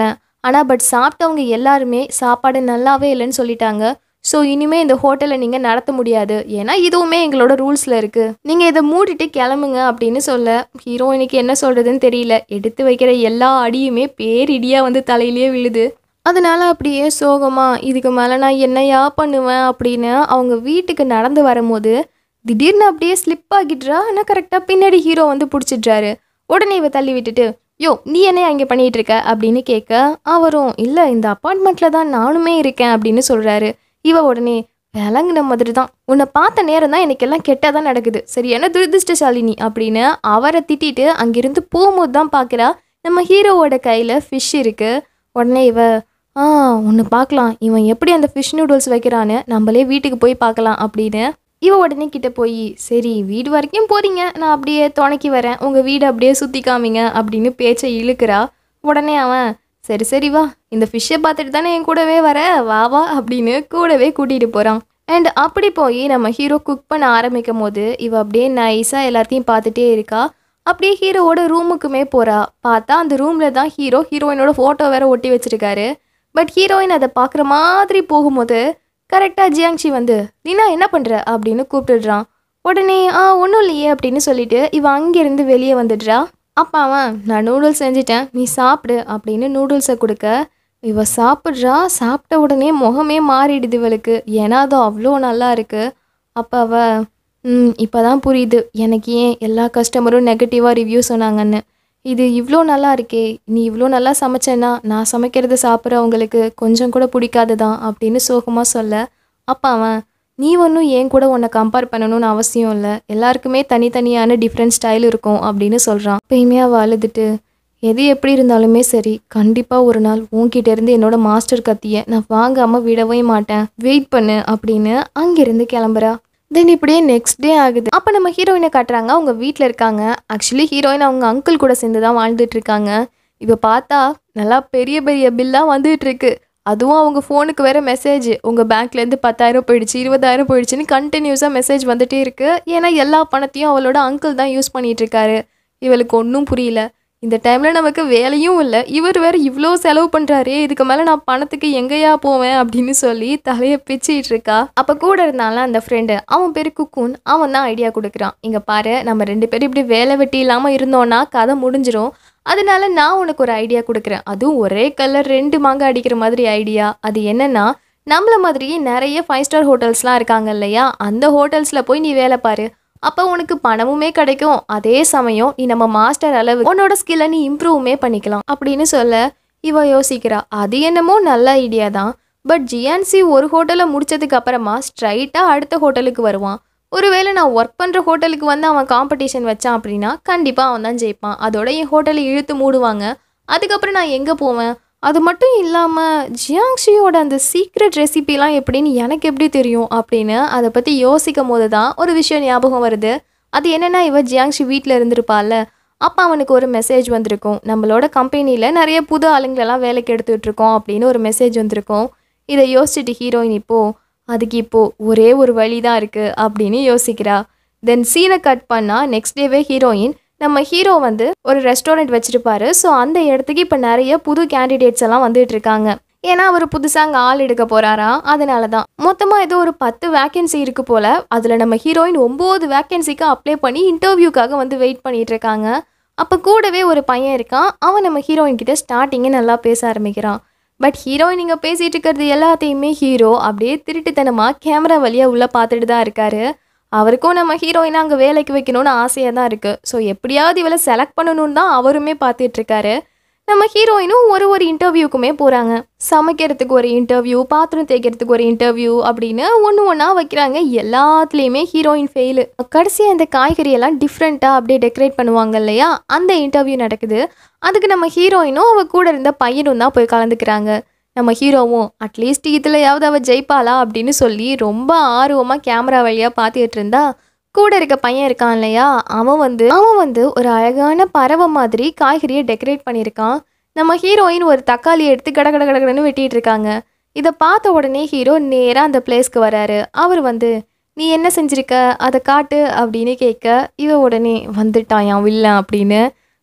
ஆனால் பட் சாப்பிட்டவங்க எல்லாருமே சாப்பாடு நல்லாவே இல்லைன்னு சொல்லிட்டாங்க ஸோ இனிமேல் இந்த ஹோட்டலை நீங்கள் நடத்த முடியாது ஏன்னா இதுவுமே எங்களோட ரூல்ஸில் இருக்குது நீங்கள் இதை மூடிட்டு கிளம்புங்க அப்படின்னு சொல்ல ஹீரோயினுக்கு என்ன சொல்கிறதுன்னு தெரியல எடுத்து வைக்கிற எல்லா அடியுமே பேரிடியாக வந்து தலையிலேயே விழுது அதனால அப்படியே சோகமா இதுக்கு மேலே நான் என்னையா பண்ணுவேன் அப்படின்னு அவங்க வீட்டுக்கு நடந்து வரும்போது திடீர்னு அப்படியே ஸ்லிப் ஆகிடுறா ஆனால் கரெக்டாக பின்னாடி ஹீரோ வந்து பிடிச்சிட்றாரு உடனே இவ தள்ளி விட்டுட்டு யோ நீ என்ன அங்கே பண்ணிட்டு இருக்க அப்படின்னு கேட்க அவரும் இல்லை இந்த அப்பார்ட்மெண்ட்டில் தான் நானுமே இருக்கேன் அப்படின்னு சொல்கிறாரு இவ உடனே விளங்குன மாதிரி தான் உன்னை பார்த்த நேரம் தான் எனக்கு எல்லாம் கெட்டதாக நடக்குது சரியான துரதிருஷ்டசாலினி அப்படின்னு அவரை திட்டிட்டு அங்கிருந்து போகும்போது தான் பார்க்குறா நம்ம ஹீரோவோட கையில் ஃபிஷ் இருக்கு உடனே இவ ஆ ஒன்று பார்க்கலாம் இவன் எப்படி அந்த ஃபிஷ் நூடுல்ஸ் வைக்கிறான்னு நம்மளே வீட்டுக்கு போய் பார்க்கலாம் அப்படின்னு இவ உடனே கிட்ட போய் சரி வீடு வரைக்கும் போறீங்க நான் அப்படியே துணைக்கி வரேன் உங்கள் வீடு அப்படியே சுற்றி காமிங்க அப்படின்னு பேச்சை இழுக்கிறா உடனே அவன் சரி சரி வா இந்த ஃபிஷ்ஷை பார்த்துட்டு தானே என் கூடவே வர வா வா அப்படின்னு கூடவே கூட்டிகிட்டு போகிறான் அண்ட் அப்படி போய் நம்ம ஹீரோ குக் பண்ண ஆரம்பிக்கும் போது இவ அப்படியே நைஸாக எல்லாத்தையும் பார்த்துட்டே இருக்கா அப்படியே ஹீரோவோட ரூமுக்குமே போகிறா பார்த்தா அந்த ரூமில் தான் ஹீரோ ஹீரோயினோட ஃபோட்டோ வேற ஒட்டி வச்சிருக்காரு பட் ஹீரோயின் அதை பார்க்குற மாதிரி போகும்போது கரெக்டாக ஜியாங்ஷி வந்து நீனா என்ன பண்ணுற அப்படின்னு கூப்பிட்டுடுறான் உடனே ஆ ஒன்றும் இல்லையே அப்படின்னு சொல்லிட்டு இவன் அங்கேருந்து வெளியே வந்துடுறா அப்பா அவன் நான் நூடுல்ஸ் செஞ்சிட்டேன் நீ சாப்பிடு அப்படின்னு நூடுல்ஸை கொடுக்க இவ சாப்பிட்றா சாப்பிட்ட உடனே முகமே மாறிடுது இவளுக்கு ஏன்னா அது அவ்வளோ நல்லா இருக்கு அப்போ அவ ம் இப்போ தான் புரியுது எனக்கு ஏன் எல்லா கஸ்டமரும் நெகட்டிவாக ரிவ்யூ சொன்னாங்கன்னு இது இவ்வளோ நல்லா இருக்கே நீ இவ்வளோ நல்லா சமைச்சேன்னா நான் சமைக்கிறது சாப்பிட்றவங்களுக்கு கொஞ்சம் கூட பிடிக்காது தான் அப்படின்னு சோகமாக சொல்ல அப்பா அவன் நீ ஒன்றும் ஏன் கூட உன்னை கம்பேர் பண்ணணும்னு அவசியம் இல்லை எல்லாருக்குமே தனித்தனியான டிஃப்ரெண்ட் ஸ்டைல் இருக்கும் அப்படின்னு சொல்கிறான் எப்பயுமே அவள் அழுதுட்டு எது எப்படி இருந்தாலுமே சரி கண்டிப்பாக ஒரு நாள் உன்கிட்ட இருந்து என்னோட மாஸ்டர் கத்தியை நான் வாங்காமல் விடவே மாட்டேன் வெயிட் பண்ணு அப்படின்னு அங்கிருந்து கிளம்புறா தென் இப்படியே நெக்ஸ்ட் டே ஆகுது அப்போ நம்ம ஹீரோயினை காட்டுறாங்க அவங்க வீட்டில் இருக்காங்க ஆக்சுவலி ஹீரோயின் அவங்க அங்கிள் கூட சேர்ந்து தான் வாழ்ந்துட்டு இருக்காங்க இப்போ பார்த்தா நல்லா பெரிய பெரிய பில்லாக வந்துட்டு இருக்கு அதுவும் அவங்க ஃபோனுக்கு வேற மெசேஜ் உங்கள் பேங்க்லேருந்து பத்தாயிரம் போயிடுச்சு இருபதாயிரம் போயிடுச்சுன்னு கண்டினியூஸாக மெசேஜ் வந்துட்டே இருக்கு ஏன்னா எல்லா பணத்தையும் அவளோட அங்கிள் தான் யூஸ் பண்ணிட்டு இருக்காரு இவளுக்கு ஒன்றும் புரியல இந்த டைமில் நமக்கு வேலையும் இல்லை இவர் வேற இவ்வளோ செலவு பண்ணுறாரே இதுக்கு மேலே நான் பணத்துக்கு எங்கேயா போவேன் அப்படின்னு சொல்லி தலையை பிச்சிட்டு இருக்கா அப்போ கூட இருந்தாலும் அந்த ஃப்ரெண்டு அவன் பேர் குக்குன் அவன் தான் ஐடியா கொடுக்குறான் இங்கே பாரு நம்ம ரெண்டு பேரும் இப்படி வேலை வெட்டி இல்லாமல் இருந்தோன்னா கதை முடிஞ்சிரும் அதனால நான் உனக்கு ஒரு ஐடியா கொடுக்குறேன் அதுவும் ஒரே கலர் ரெண்டு மாங்க அடிக்கிற மாதிரி ஐடியா அது என்னன்னா நம்மள மாதிரியே நிறைய ஃபைவ் ஸ்டார் ஹோட்டல்ஸ்லாம் இருக்காங்க இல்லையா அந்த ஹோட்டல்ஸில் போய் நீ வேலை பாரு அப்போ உனக்கு பணமுமே கிடைக்கும் அதே சமயம் நீ நம்ம மாஸ்டர் அளவு உன்னோட ஸ்கில்லை நீ இம்ப்ரூவ்மே பண்ணிக்கலாம் அப்படின்னு சொல்ல இவ யோசிக்கிறா அது என்னமோ நல்ல ஐடியா தான் பட் ஜியான்சி ஒரு ஹோட்டலை முடிச்சதுக்கு அப்புறமா ஸ்ட்ரைட்டாக அடுத்த ஹோட்டலுக்கு வருவான் ஒருவேளை நான் ஒர்க் பண்ணுற ஹோட்டலுக்கு வந்து அவன் காம்படிஷன் வச்சான் அப்படின்னா கண்டிப்பாக அவன் தான் ஜெயிப்பான் அதோட என் ஹோட்டலை இழுத்து மூடுவாங்க அதுக்கப்புறம் நான் எங்கே போவேன் அது மட்டும் இல்லாமல் ஜியாங்ஷியோட அந்த சீக்ரெட் ரெசிபிலாம் எப்படின்னு எனக்கு எப்படி தெரியும் அப்படின்னு அதை பற்றி யோசிக்கும் போது தான் ஒரு விஷயம் ஞாபகம் வருது அது என்னென்னா இவ ஜியாங்ஷி வீட்டில் இருந்திருப்பாள்ல அப்போ அவனுக்கு ஒரு மெசேஜ் வந்திருக்கும் நம்மளோட கம்பெனியில் நிறைய புது ஆளுங்களெல்லாம் வேலைக்கு எடுத்துகிட்டு இருக்கோம் அப்படின்னு ஒரு மெசேஜ் வந்திருக்கும் இதை யோசிச்சுட்டு ஹீரோயின் இப்போ அதுக்கு இப்போ ஒரே ஒரு வழி தான் இருக்குது அப்படின்னு யோசிக்கிறா தென் சீனை கட் பண்ணால் நெக்ஸ்ட் டேவே ஹீரோயின் நம்ம ஹீரோ வந்து ஒரு ரெஸ்டாரண்ட் வச்சிருப்பாரு ஸோ அந்த இடத்துக்கு இப்போ நிறைய புது கேண்டிடேட்ஸ் எல்லாம் வந்துட்டு இருக்காங்க ஏன்னா அவர் புதுசாக அங்கே ஆள் எடுக்க போறாரா அதனால தான் மொத்தமாக ஏதோ ஒரு பத்து வேக்கன்சி இருக்கு போல அதில் நம்ம ஹீரோயின் ஒம்பது வேக்கன்சிக்கு அப்ளை பண்ணி இன்டர்வியூக்காக வந்து வெயிட் பண்ணிட்டு இருக்காங்க அப்போ கூடவே ஒரு பையன் இருக்கான் அவன் நம்ம ஹீரோயின் கிட்ட ஸ்டார்டிங்கே நல்லா பேச ஆரம்பிக்கிறான் பட் ஹீரோயின் இங்கே பேசிட்டு இருக்கிறது எல்லாத்தையுமே ஹீரோ அப்படியே திருட்டுத்தனமாக கேமரா வழியாக உள்ளே பார்த்துட்டு தான் இருக்காரு அவருக்கும் நம்ம ஹீரோயினை அங்கே வேலைக்கு வைக்கணும்னு ஆசையாக தான் இருக்குது ஸோ எப்படியாவது இவளை செலக்ட் பண்ணணும்னு தான் அவருமே பார்த்துட்டு இருக்காரு நம்ம ஹீரோயினும் ஒரு ஒரு இன்டர்வியூக்குமே போகிறாங்க சமைக்கிறதுக்கு ஒரு இன்டர்வியூ பாத்திரம் தேய்க்கிறதுக்கு ஒரு இன்டர்வியூ அப்படின்னு ஒன்று ஒன்றா வைக்கிறாங்க எல்லாத்துலேயுமே ஹீரோயின் ஃபெயிலு கடைசி அந்த காய்கறியெல்லாம் டிஃப்ரெண்ட்டாக அப்படியே டெக்கரேட் பண்ணுவாங்க இல்லையா அந்த இன்டர்வியூ நடக்குது அதுக்கு நம்ம ஹீரோயினும் அவள் கூட இருந்த பையனும் தான் போய் கலந்துக்கிறாங்க நம்ம ஹீரோவும் அட்லீஸ்ட் இதுலையாவது அவள் ஜெயிப்பாளா அப்படின்னு சொல்லி ரொம்ப ஆர்வமாக கேமரா வழியாக பார்த்துட்டு இருந்தா கூட இருக்க பையன் இருக்கான் இல்லையா அவன் வந்து அவன் வந்து ஒரு அழகான பறவை மாதிரி காய்கறியை டெக்கரேட் பண்ணியிருக்கான் நம்ம ஹீரோயின் ஒரு தக்காளி எடுத்து கட கட கடகடன்னு வெட்டிட்டு இருக்காங்க இதை பார்த்த உடனே ஹீரோ நேராக அந்த பிளேஸ்க்கு வராரு அவர் வந்து நீ என்ன செஞ்சிருக்க அதை காட்டு அப்படின்னு கேட்க இவ உடனே வந்துட்டான் என் வில்லன் அப்படின்னு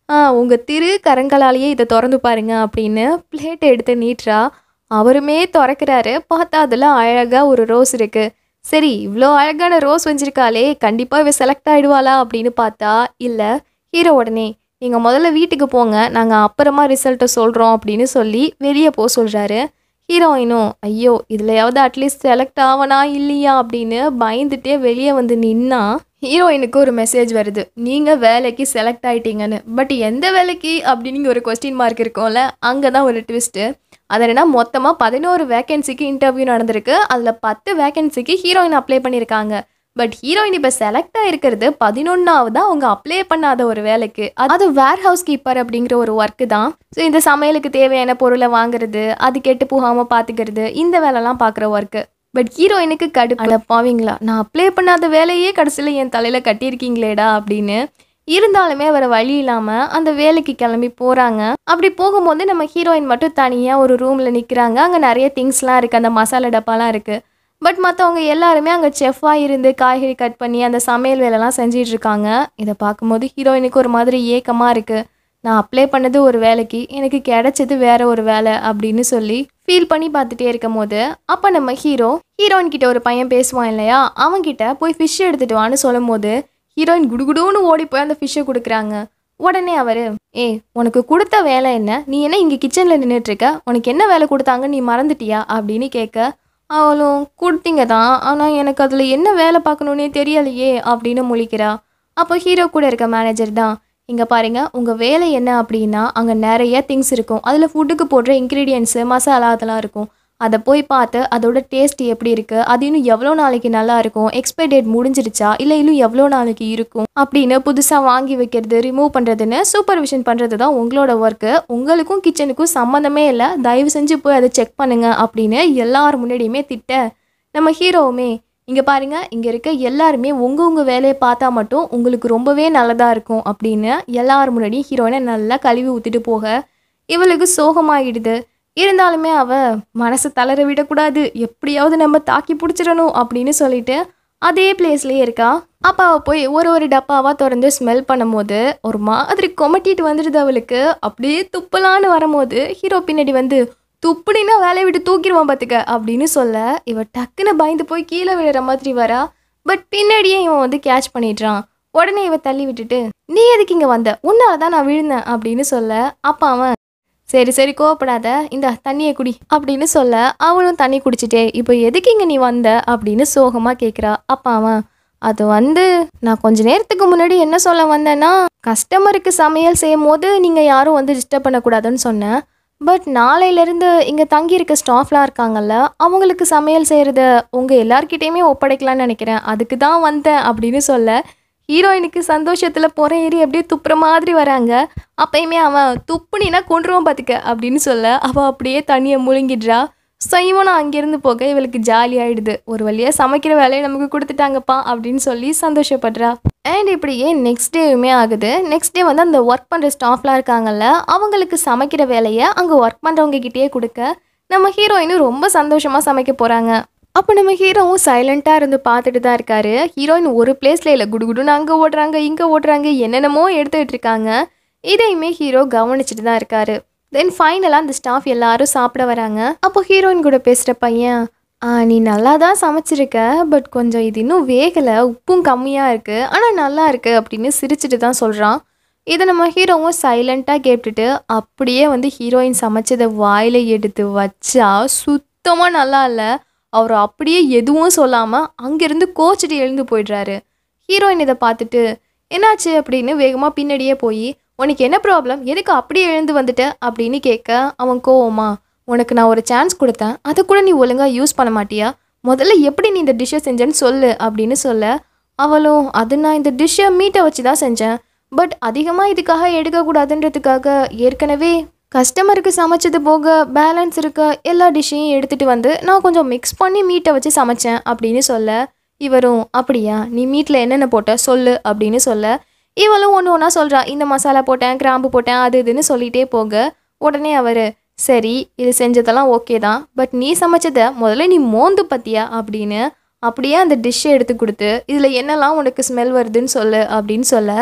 ஆ உங்கள் திரு கரங்களாலேயே இதை திறந்து பாருங்க அப்படின்னு பிளேட்டை எடுத்து நீட்டுறா அவருமே திறக்கிறாரு பார்த்தா அதில் அழகாக ஒரு ரோஸ் இருக்குது சரி இவ்வளோ அழகான ரோஸ் வச்சிருக்காளே கண்டிப்பாக இவ செலக்ட் ஆகிடுவாளா அப்படின்னு பார்த்தா இல்லை ஹீரோ உடனே நீங்கள் முதல்ல வீட்டுக்கு போங்க நாங்கள் அப்புறமா ரிசல்ட்டை சொல்கிறோம் அப்படின்னு சொல்லி வெளியே போக சொல்கிறாரு ஹீரோயினும் ஐயோ இதுலையாவது அட்லீஸ்ட் செலக்ட் ஆவனா இல்லையா அப்படின்னு பயந்துட்டே வெளியே வந்து நின்னா ஹீரோயினுக்கு ஒரு மெசேஜ் வருது நீங்கள் வேலைக்கு செலக்ட் ஆயிட்டீங்கன்னு பட் எந்த வேலைக்கு அப்படின்னு ஒரு கொஸ்டின் மார்க் இருக்கும்ல அங்கே தான் ஒரு ட்விஸ்ட்டு அது என்னன்னா மொத்தமாக பதினோரு வேகன்சிக்கு இன்டர்வியூ நடந்திருக்கு அதில் பத்து வேகன்சிக்கு ஹீரோயின் அப்ளை பண்ணியிருக்காங்க பட் ஹீரோயின் இப்போ செலக்ட் ஆயிருக்கிறது பதினொன்றாவது அவங்க அப்ளை பண்ணாத ஒரு வேலைக்கு அது வேர் ஹவுஸ் கீப்பர் அப்படிங்கிற ஒரு ஒர்க்கு தான் ஸோ இந்த சமையலுக்கு தேவையான பொருளை வாங்குறது அது கெட்டு போகாமல் பார்த்துக்கிறது இந்த வேலைலாம் பார்க்குற ஒர்க்கு பட் ஹீரோயினுக்கு கடுப்பு அட பாவீங்களா நான் அப்ளை பண்ணாத வேலையே கடைசியில் என் தலையில் கட்டியிருக்கீங்களேடா அப்படின்னு இருந்தாலுமே வேற வழி இல்லாமல் அந்த வேலைக்கு கிளம்பி போகிறாங்க அப்படி போகும்போது நம்ம ஹீரோயின் மட்டும் தனியாக ஒரு ரூமில் நிற்கிறாங்க அங்கே நிறைய திங்ஸ்லாம் இருக்குது அந்த மசாலா டப்பாலாம் இருக்குது பட் மற்றவங்க எல்லாருமே அங்கே செஃப்பாக இருந்து காய்கறி கட் பண்ணி அந்த சமையல் வேலைலாம் செஞ்சிட்டு இருக்காங்க இதை பார்க்கும்போது ஹீரோயினுக்கு ஒரு மாதிரி ஏக்கமாக இருக்குது நான் அப்ளை பண்ணது ஒரு வேலைக்கு எனக்கு கிடைச்சது வேற ஒரு வேலை அப்படின்னு சொல்லி ஃபீல் பண்ணி பார்த்துட்டே இருக்கும் போது அப்போ நம்ம ஹீரோ ஹீரோயின் கிட்ட ஒரு பையன் பேசுவான் இல்லையா அவன்கிட்ட போய் ஃபிஷ் எடுத்துட்டு வான்னு சொல்லும் போது ஹீரோயின் குடுகுடுன்னு ஓடி போய் அந்த ஃபிஷ்ஷை கொடுக்குறாங்க உடனே அவர் ஏய் உனக்கு கொடுத்த வேலை என்ன நீ என்ன இங்கே கிச்சனில் நின்றுட்டு இருக்க உனக்கு என்ன வேலை கொடுத்தாங்க நீ மறந்துட்டியா அப்படின்னு கேட்க அவளும் கொடுத்தீங்க தான் ஆனால் எனக்கு அதில் என்ன வேலை பார்க்கணுன்னே தெரியலையே அப்படின்னு முழிக்கிறா அப்போ ஹீரோ கூட இருக்க மேனேஜர் தான் இங்கே பாருங்க உங்கள் வேலை என்ன அப்படின்னா அங்கே நிறைய திங்ஸ் இருக்கும் அதில் ஃபுட்டுக்கு போடுற இன்க்ரீடியன்ஸு மசாலா அதெல்லாம் இருக்கும் அதை போய் பார்த்து அதோட டேஸ்ட் எப்படி இருக்குது அது இன்னும் எவ்வளோ நாளைக்கு நல்லா இருக்கும் எக்ஸ்பைரி டேட் முடிஞ்சிருச்சா இல்லை இன்னும் எவ்வளோ நாளைக்கு இருக்கும் அப்படின்னு புதுசாக வாங்கி வைக்கிறது ரிமூவ் பண்ணுறதுன்னு சூப்பர்விஷன் பண்ணுறது தான் உங்களோட ஒர்க்கு உங்களுக்கும் கிச்சனுக்கும் சம்மந்தமே இல்லை தயவு செஞ்சு போய் அதை செக் பண்ணுங்க அப்படின்னு எல்லார் முன்னாடியுமே திட்ட நம்ம ஹீரோவுமே இங்கே பாருங்க இங்கே இருக்க எல்லாருமே உங்கள் உங்கள் வேலையை பார்த்தா மட்டும் உங்களுக்கு ரொம்பவே நல்லதாக இருக்கும் அப்படின்னு எல்லார் முன்னாடியும் ஹீரோயினை நல்லா கழுவி ஊற்றிட்டு போக இவளுக்கு சோகமாகிடுது இருந்தாலுமே அவ மனசை தளர விடக்கூடாது எப்படியாவது நம்ம தாக்கி பிடிச்சிடணும் அப்படின்னு சொல்லிட்டு அதே பிளேஸ்லயே இருக்கா அப்போ அவள் போய் ஒரு ஒரு டப்பாவாக திறந்து ஸ்மெல் பண்ணும்போது ஒரு மாதிரி கொமட்டிட்டு வந்துடுது அவளுக்கு அப்படியே துப்பலான்னு வரும்போது ஹீரோ பின்னாடி வந்து துப்புடின்னா வேலையை விட்டு தூக்கிடுவான் பார்த்துக்க அப்படின்னு சொல்ல இவ டக்குன்னு பயந்து போய் கீழே விழுற மாதிரி வரா பட் பின்னாடியே இவன் வந்து கேட்ச் பண்ணிடுறான் உடனே இவ தள்ளி விட்டுட்டு நீ எதுக்கு இங்கே வந்த உன்னால தான் நான் விழுந்தேன் அப்படின்னு சொல்ல அப்போ அவன் சரி சரி கோவப்படாத இந்த தண்ணியை குடி அப்படின்னு சொல்ல அவளும் தண்ணி குடிச்சிட்டே இப்போ எதுக்கு இங்கே நீ வந்த அப்படின்னு சோகமாக கேட்குறா அப்பா அவன் அது வந்து நான் கொஞ்ச நேரத்துக்கு முன்னாடி என்ன சொல்ல வந்தேன்னா கஸ்டமருக்கு சமையல் செய்யும் போது நீங்கள் யாரும் வந்து டிஸ்டர்ப் பண்ணக்கூடாதுன்னு சொன்னேன் பட் நாளையிலேருந்து இங்கே தங்கியிருக்க ஸ்டாஃப்லாம் இருக்காங்கல்ல அவங்களுக்கு சமையல் செய்கிறத உங்கள் எல்லார்கிட்டேயுமே ஒப்படைக்கலாம்னு நினைக்கிறேன் அதுக்கு தான் வந்தேன் அப்படின்னு சொல்ல ஹீரோயினுக்கு சந்தோஷத்தில் புற ஏறி அப்படியே துப்புற மாதிரி வராங்க அப்பயுமே அவன் துப்புனினா கொண்டுருவான் பார்த்துக்க அப்படின்னு சொல்ல அவள் அப்படியே தண்ணியை முழுங்கிடுறா ஸோ இவனும் அங்கேருந்து போக இவளுக்கு ஜாலி ஆயிடுது ஒரு வழியாக சமைக்கிற வேலையை நமக்கு கொடுத்துட்டாங்கப்பா அப்படின்னு சொல்லி சந்தோஷப்படுறா அண்ட் இப்படியே நெக்ஸ்ட் டேவுமே ஆகுது நெக்ஸ்ட் டே வந்து அந்த ஒர்க் பண்ணுற ஸ்டாஃப்லாம் இருக்காங்கல்ல அவங்களுக்கு சமைக்கிற வேலையை அங்கே ஒர்க் பண்ணுறவங்க கிட்டேயே கொடுக்க நம்ம ஹீரோயினும் ரொம்ப சந்தோஷமாக சமைக்க போகிறாங்க அப்போ நம்ம ஹீரோவும் சைலண்ட்டாக இருந்து பார்த்துட்டு தான் இருக்காரு ஹீரோயின் ஒரு பிளேஸில் இல்லை குடுகுடுன்னு அங்கே ஓடுறாங்க இங்கே ஓடுறாங்க என்னென்னமோ எடுத்துக்கிட்டு இருக்காங்க இதையுமே ஹீரோ கவனிச்சுட்டு தான் இருக்காரு தென் ஃபைனலாக அந்த ஸ்டாஃப் எல்லாரும் சாப்பிட வராங்க அப்போ ஹீரோயின் கூட பேசுகிற பையன் ஆ நீ நல்லா தான் சமைச்சிருக்க பட் கொஞ்சம் இது இன்னும் வேகலை உப்பும் கம்மியாக இருக்குது ஆனால் நல்லா இருக்கு அப்படின்னு சிரிச்சிட்டு தான் சொல்கிறான் இதை நம்ம ஹீரோவும் சைலண்ட்டாக கேட்டுட்டு அப்படியே வந்து ஹீரோயின் சமைச்சதை வாயில் எடுத்து வச்சா சுத்தமாக நல்லா இல்லை அவர் அப்படியே எதுவும் சொல்லாமல் அங்கேருந்து கோச்சிட்டு எழுந்து போயிடுறாரு ஹீரோயின் இதை பார்த்துட்டு என்னாச்சு அப்படின்னு வேகமாக பின்னாடியே போய் உனக்கு என்ன ப்ராப்ளம் எதுக்கு அப்படியே எழுந்து வந்துட்ட அப்படின்னு கேட்க அவன் கோவமா உனக்கு நான் ஒரு சான்ஸ் கொடுத்தேன் அதை கூட நீ ஒழுங்காக யூஸ் பண்ண மாட்டியா முதல்ல எப்படி நீ இந்த டிஷ்ஷை செஞ்சேன்னு சொல்லு அப்படின்னு சொல்ல அவளும் அது நான் இந்த டிஷ்ஷை மீட்டை வச்சு தான் செஞ்சேன் பட் அதிகமாக இதுக்காக எடுக்கக்கூடாதுன்றதுக்காக ஏற்கனவே கஸ்டமருக்கு சமைச்சது போக பேலன்ஸ் இருக்க எல்லா டிஷ்ஷையும் எடுத்துகிட்டு வந்து நான் கொஞ்சம் மிக்ஸ் பண்ணி மீட்டை வச்சு சமைச்சேன் அப்படின்னு சொல்ல இவரும் அப்படியா நீ மீட்டில் என்னென்ன போட்ட சொல்லு அப்படின்னு சொல்ல இவளும் ஒன்று ஒன்றா சொல்கிறா இந்த மசாலா போட்டேன் கிராம்பு போட்டேன் அது இதுன்னு சொல்லிகிட்டே போக உடனே அவர் சரி இது செஞ்சதெல்லாம் ஓகே தான் பட் நீ சமைச்சதை முதல்ல நீ மோந்து பத்தியா அப்படின்னு அப்படியே அந்த டிஷ்ஷை எடுத்து கொடுத்து இதில் என்னெல்லாம் உனக்கு ஸ்மெல் வருதுன்னு சொல்லு அப்படின்னு சொல்ல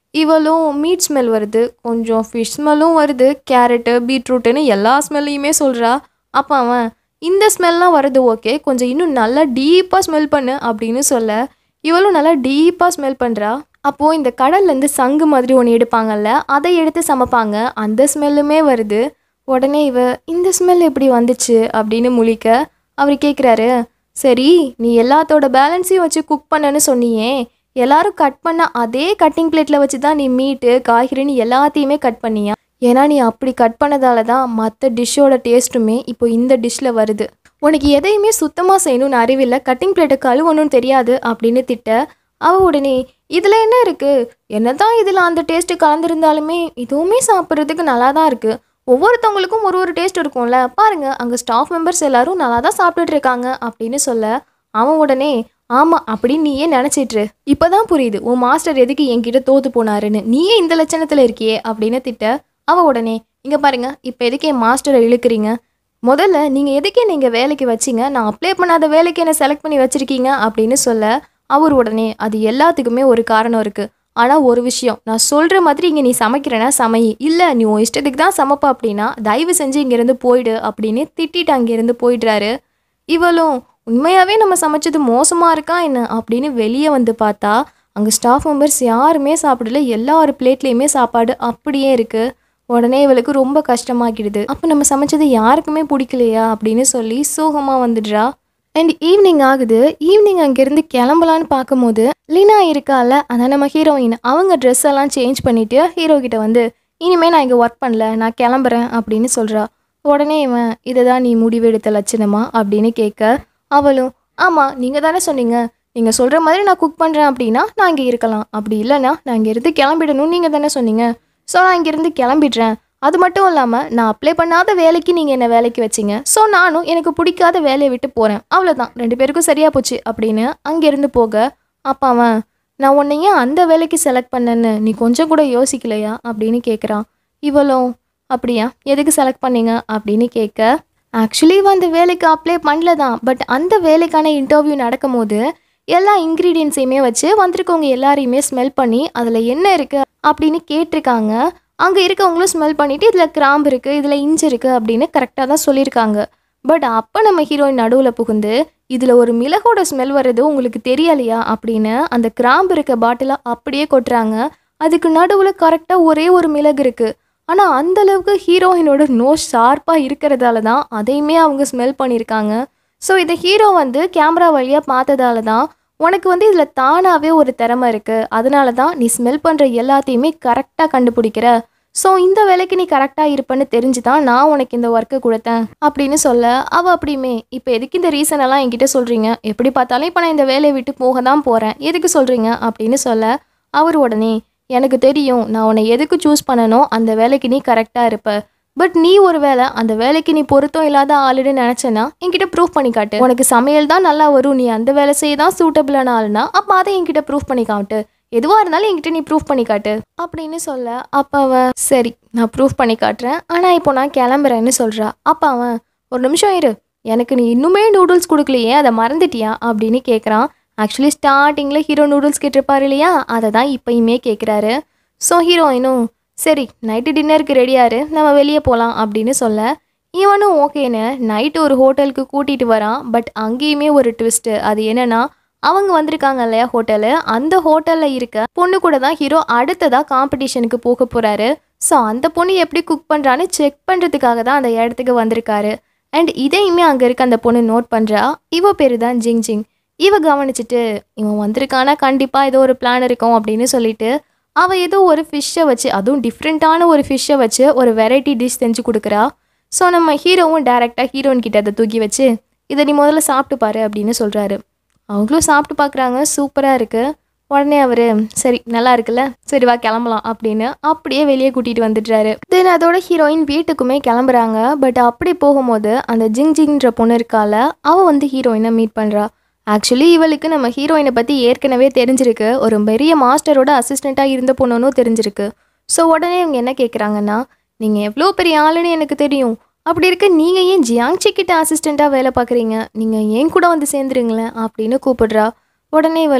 இவளும் மீட் ஸ்மெல் வருது கொஞ்சம் ஃபிஷ் ஸ்மெல்லும் வருது கேரட்டு பீட்ரூட்டுன்னு எல்லா ஸ்மெல்லையுமே சொல்கிறா அப்போ அவன் இந்த ஸ்மெல்லாம் வருது ஓகே கொஞ்சம் இன்னும் நல்லா டீப்பாக ஸ்மெல் பண்ணு அப்படின்னு சொல்ல இவளும் நல்லா டீப்பாக ஸ்மெல் பண்ணுறா அப்போது இந்த கடல்லேருந்து சங்கு மாதிரி ஒன்று எடுப்பாங்கல்ல அதை எடுத்து சமைப்பாங்க அந்த ஸ்மெல்லுமே வருது உடனே இவ இந்த ஸ்மெல் எப்படி வந்துச்சு அப்படின்னு முழிக்க அவர் கேட்குறாரு சரி நீ எல்லாத்தோட பேலன்ஸையும் வச்சு குக் பண்ணன்னு சொன்னியே எல்லாரும் கட் பண்ண அதே கட்டிங் பிளேட்டில் வச்சு தான் நீ மீட்டு காய்கறின்னு எல்லாத்தையுமே கட் பண்ணியா ஏன்னா நீ அப்படி கட் பண்ணதால தான் மற்ற டிஷ்ஷோட டேஸ்ட்டுமே இப்போ இந்த டிஷ்ஷில் வருது உனக்கு எதையுமே சுத்தமாக செய்யணும்னு அறிவில்லை கட்டிங் பிளேட்டை கழுவணும்னு தெரியாது அப்படின்னு திட்ட அவ உடனே இதில் என்ன இருக்குது என்னதான் இதில் அந்த டேஸ்ட்டு கலந்துருந்தாலுமே இதுவுமே சாப்பிட்றதுக்கு நல்லா தான் இருக்குது ஒவ்வொருத்தவங்களுக்கும் ஒரு ஒரு டேஸ்ட் இருக்கும்ல பாருங்க அங்கே ஸ்டாஃப் மெம்பர்ஸ் எல்லாரும் நல்லா தான் சாப்பிட்டுட்டு இருக்காங்க அப்படின்னு சொல்ல அவன் உடனே ஆமாம் அப்படின்னு நீயே நினச்சிட்ரு இப்போதான் புரியுது உன் மாஸ்டர் எதுக்கு என்கிட்ட தோத்து போனாருன்னு நீயே இந்த லட்சணத்தில் இருக்கியே அப்படின்னு திட்ட அவ உடனே இங்கே பாருங்க இப்போ எதுக்கு என் மாஸ்டரை இழுக்கிறீங்க முதல்ல நீங்கள் எதுக்கு நீங்கள் வேலைக்கு வச்சீங்க நான் அப்ளை பண்ணாத வேலைக்கு என்ன செலக்ட் பண்ணி வச்சிருக்கீங்க அப்படின்னு சொல்ல அவர் உடனே அது எல்லாத்துக்குமே ஒரு காரணம் இருக்குது ஆனால் ஒரு விஷயம் நான் சொல்கிற மாதிரி இங்கே நீ சமைக்கிறேன்னா சமை இல்லை நீ உன் இஷ்டத்துக்கு தான் சமைப்ப அப்படின்னா தயவு செஞ்சு இங்கேருந்து போயிடு அப்படின்னு திட்டிட்டு அங்கேருந்து போயிடுறாரு இவளும் உண்மையாகவே நம்ம சமைச்சது மோசமாக இருக்கா என்ன அப்படின்னு வெளியே வந்து பார்த்தா அங்கே ஸ்டாஃப் மெம்பர்ஸ் யாருமே சாப்பிடல எல்லார் பிளேட்லேயுமே சாப்பாடு அப்படியே இருக்குது உடனே இவளுக்கு ரொம்ப கஷ்டமாக்கிடுது அப்போ நம்ம சமைச்சது யாருக்குமே பிடிக்கலையா அப்படின்னு சொல்லி சோகமாக வந்துடுறா அண்ட் ஈவினிங் ஆகுது ஈவினிங் அங்கேருந்து கிளம்பலான்னு பார்க்கும்போது லீனா இருக்கால அதான் நம்ம ஹீரோயின் அவங்க ட்ரெஸ் எல்லாம் சேஞ்ச் பண்ணிட்டு ஹீரோ கிட்ட வந்து இனிமேல் நான் இங்கே ஒர்க் பண்ணல நான் கிளம்புறேன் அப்படின்னு சொல்கிறா உடனே இவன் இதை தான் நீ முடிவெடுத்த லட்சணமா அப்படின்னு கேட்க அவளும் ஆமாம் நீங்கள் தானே சொன்னீங்க நீங்கள் சொல்கிற மாதிரி நான் குக் பண்ணுறேன் அப்படின்னா நான் இங்கே இருக்கலாம் அப்படி இல்லைன்னா நான் இங்கேருந்து கிளம்பிடணும்னு நீங்கள் தானே சொன்னீங்க ஸோ நான் இங்கேருந்து கிளம்பிடுறேன் அது மட்டும் இல்லாமல் நான் அப்ளை பண்ணாத வேலைக்கு நீங்கள் என்னை வேலைக்கு வச்சிங்க ஸோ நானும் எனக்கு பிடிக்காத வேலையை விட்டு போகிறேன் அவ்வளோதான் ரெண்டு பேருக்கும் சரியாக போச்சு அப்படின்னு அங்கேருந்து போக அப்பா அவன் நான் உன்னை ஏன் அந்த வேலைக்கு செலக்ட் பண்ணேன்னு நீ கொஞ்சம் கூட யோசிக்கலையா அப்படின்னு கேட்குறான் இவளும் அப்படியா எதுக்கு செலக்ட் பண்ணீங்க அப்படின்னு கேட்க ஆக்சுவலி அந்த வேலைக்கு அப்ளை பண்ணல தான் பட் அந்த வேலைக்கான இன்டர்வியூ நடக்கும்போது எல்லா இன்க்ரீடியன்ஸையுமே வச்சு வந்திருக்கவங்க எல்லாரையுமே ஸ்மெல் பண்ணி அதில் என்ன இருக்குது அப்படின்னு கேட்டிருக்காங்க அங்கே இருக்கவங்களும் ஸ்மெல் பண்ணிவிட்டு இதில் கிராம்பு இருக்குது இதில் இஞ்சி இருக்குது அப்படின்னு கரெக்டாக தான் சொல்லியிருக்காங்க பட் அப்போ நம்ம ஹீரோயின் நடுவில் புகுந்து இதில் ஒரு மிளகோட ஸ்மெல் வர்றது உங்களுக்கு தெரியலையா அப்படின்னு அந்த கிராம்பு இருக்க பாட்டிலை அப்படியே கொட்டுறாங்க அதுக்கு நடுவில் கரெக்டாக ஒரே ஒரு மிளகு இருக்குது ஆனால் அந்த அளவுக்கு ஹீரோயினோட நோஸ் ஷார்ப்பாக இருக்கிறதால தான் அதையுமே அவங்க ஸ்மெல் பண்ணியிருக்காங்க ஸோ இதை ஹீரோ வந்து கேமரா வழியாக பார்த்ததால தான் உனக்கு வந்து இதில் தானாகவே ஒரு திறமை இருக்குது அதனால தான் நீ ஸ்மெல் பண்ணுற எல்லாத்தையுமே கரெக்டாக கண்டுபிடிக்கிற ஸோ இந்த வேலைக்கு நீ கரெக்டாக இருப்பேன்னு தெரிஞ்சு தான் நான் உனக்கு இந்த ஒர்க்கு கொடுத்தேன் அப்படின்னு சொல்ல அவள் அப்படியுமே இப்போ எதுக்கு இந்த ரீசன் எல்லாம் என்கிட்ட சொல்கிறீங்க எப்படி பார்த்தாலும் இப்போ நான் இந்த வேலையை விட்டு போக தான் போகிறேன் எதுக்கு சொல்கிறீங்க அப்படின்னு சொல்ல அவர் உடனே எனக்கு தெரியும் நான் உன்னை எதுக்கு சூஸ் பண்ணனோ அந்த வேலைக்கு நீ கரெக்டாக இருப்ப பட் நீ ஒரு வேளை அந்த வேலைக்கு நீ பொருத்தம் இல்லாத ஆளுன்னு நினச்சேன்னா என்கிட்ட ப்ரூஃப் பண்ணி காட்டு உனக்கு சமையல் தான் நல்லா வரும் நீ அந்த வேலை செய்ய தான் சூட்டபிளான ஆளுனா அப்போ அதை என்கிட்ட ப்ரூஃப் பண்ணி காட்டு எதுவாக இருந்தாலும் என்கிட்ட நீ ப்ரூஃப் பண்ணி காட்டு அப்படின்னு சொல்ல அப்போ அவன் சரி நான் ப்ரூஃப் பண்ணி காட்டுறேன் ஆனால் இப்போ நான் கிளம்புறேன்னு சொல்கிறா அப்போ அவன் ஒரு நிமிஷம் இரு எனக்கு நீ இன்னுமே நூடுல்ஸ் கொடுக்கலையே அதை மறந்துட்டியா அப்படின்னு கேட்குறான் ஆக்சுவலி ஸ்டார்டிங்கில் ஹீரோ நூடுல்ஸ் கேட்டிருப்பாரு இல்லையா அதை தான் இப்போயுமே கேட்குறாரு ஸோ ஹீரோயினும் சரி நைட்டு டின்னருக்கு ரெடியாரு நம்ம வெளியே போகலாம் அப்படின்னு சொல்ல இவனும் ஓகேன்னு நைட்டு ஒரு ஹோட்டலுக்கு கூட்டிகிட்டு வரான் பட் அங்கேயுமே ஒரு ட்விஸ்ட்டு அது என்னன்னா அவங்க வந்திருக்காங்க இல்லையா ஹோட்டலு அந்த ஹோட்டலில் இருக்க பொண்ணு கூட தான் ஹீரோ அடுத்ததாக காம்படிஷனுக்கு போக போகிறாரு ஸோ அந்த பொண்ணு எப்படி குக் பண்ணுறான்னு செக் பண்ணுறதுக்காக தான் அந்த இடத்துக்கு வந்திருக்காரு அண்ட் இதையுமே அங்கே இருக்க அந்த பொண்ணு நோட் பண்ணுறா இவ பேர் தான் ஜிங் ஜிங் இவ கவனிச்சிட்டு இவன் வந்திருக்கானா கண்டிப்பாக ஏதோ ஒரு பிளான் இருக்கும் அப்படின்னு சொல்லிட்டு அவள் ஏதோ ஒரு ஃபிஷ்ஷை வச்சு அதுவும் டிஃப்ரெண்ட்டான ஒரு ஃபிஷ்ஷை வச்சு ஒரு வெரைட்டி டிஷ் செஞ்சு கொடுக்குறா ஸோ நம்ம ஹீரோவும் டேரெக்டாக ஹீரோயின் கிட்ட அதை தூக்கி வச்சு இதை நீ முதல்ல சாப்பிட்டு பாரு அப்படின்னு சொல்கிறாரு அவங்களும் சாப்பிட்டு பார்க்குறாங்க சூப்பராக இருக்குது உடனே அவர் சரி நல்லா இருக்குல்ல சரி வா கிளம்பலாம் அப்படின்னு அப்படியே வெளியே கூட்டிகிட்டு வந்துடுறாரு தென் அதோட ஹீரோயின் வீட்டுக்குமே கிளம்புறாங்க பட் அப்படி போகும்போது அந்த ஜிங் ஜிங்ன்ற பொண்ணு இருக்கால அவள் வந்து ஹீரோயினை மீட் பண்ணுறா ஆக்சுவலி இவளுக்கு நம்ம ஹீரோயினை பற்றி ஏற்கனவே தெரிஞ்சிருக்கு ஒரு பெரிய மாஸ்டரோட அசிஸ்டண்ட்டாக இருந்த பொண்ணுன்னு தெரிஞ்சிருக்கு ஸோ உடனே இவங்க என்ன கேட்குறாங்கன்னா நீங்கள் எவ்வளோ பெரிய ஆளுன்னு எனக்கு தெரியும் அப்படி இருக்க நீங்கள் ஏன் ஜியாங்சி கிட்ட அசிஸ்டண்ட்டாக வேலை பார்க்குறீங்க நீங்கள் ஏன் கூட வந்து சேர்ந்துருங்களேன் அப்படின்னு கூப்பிடுறா உடனே இவளும்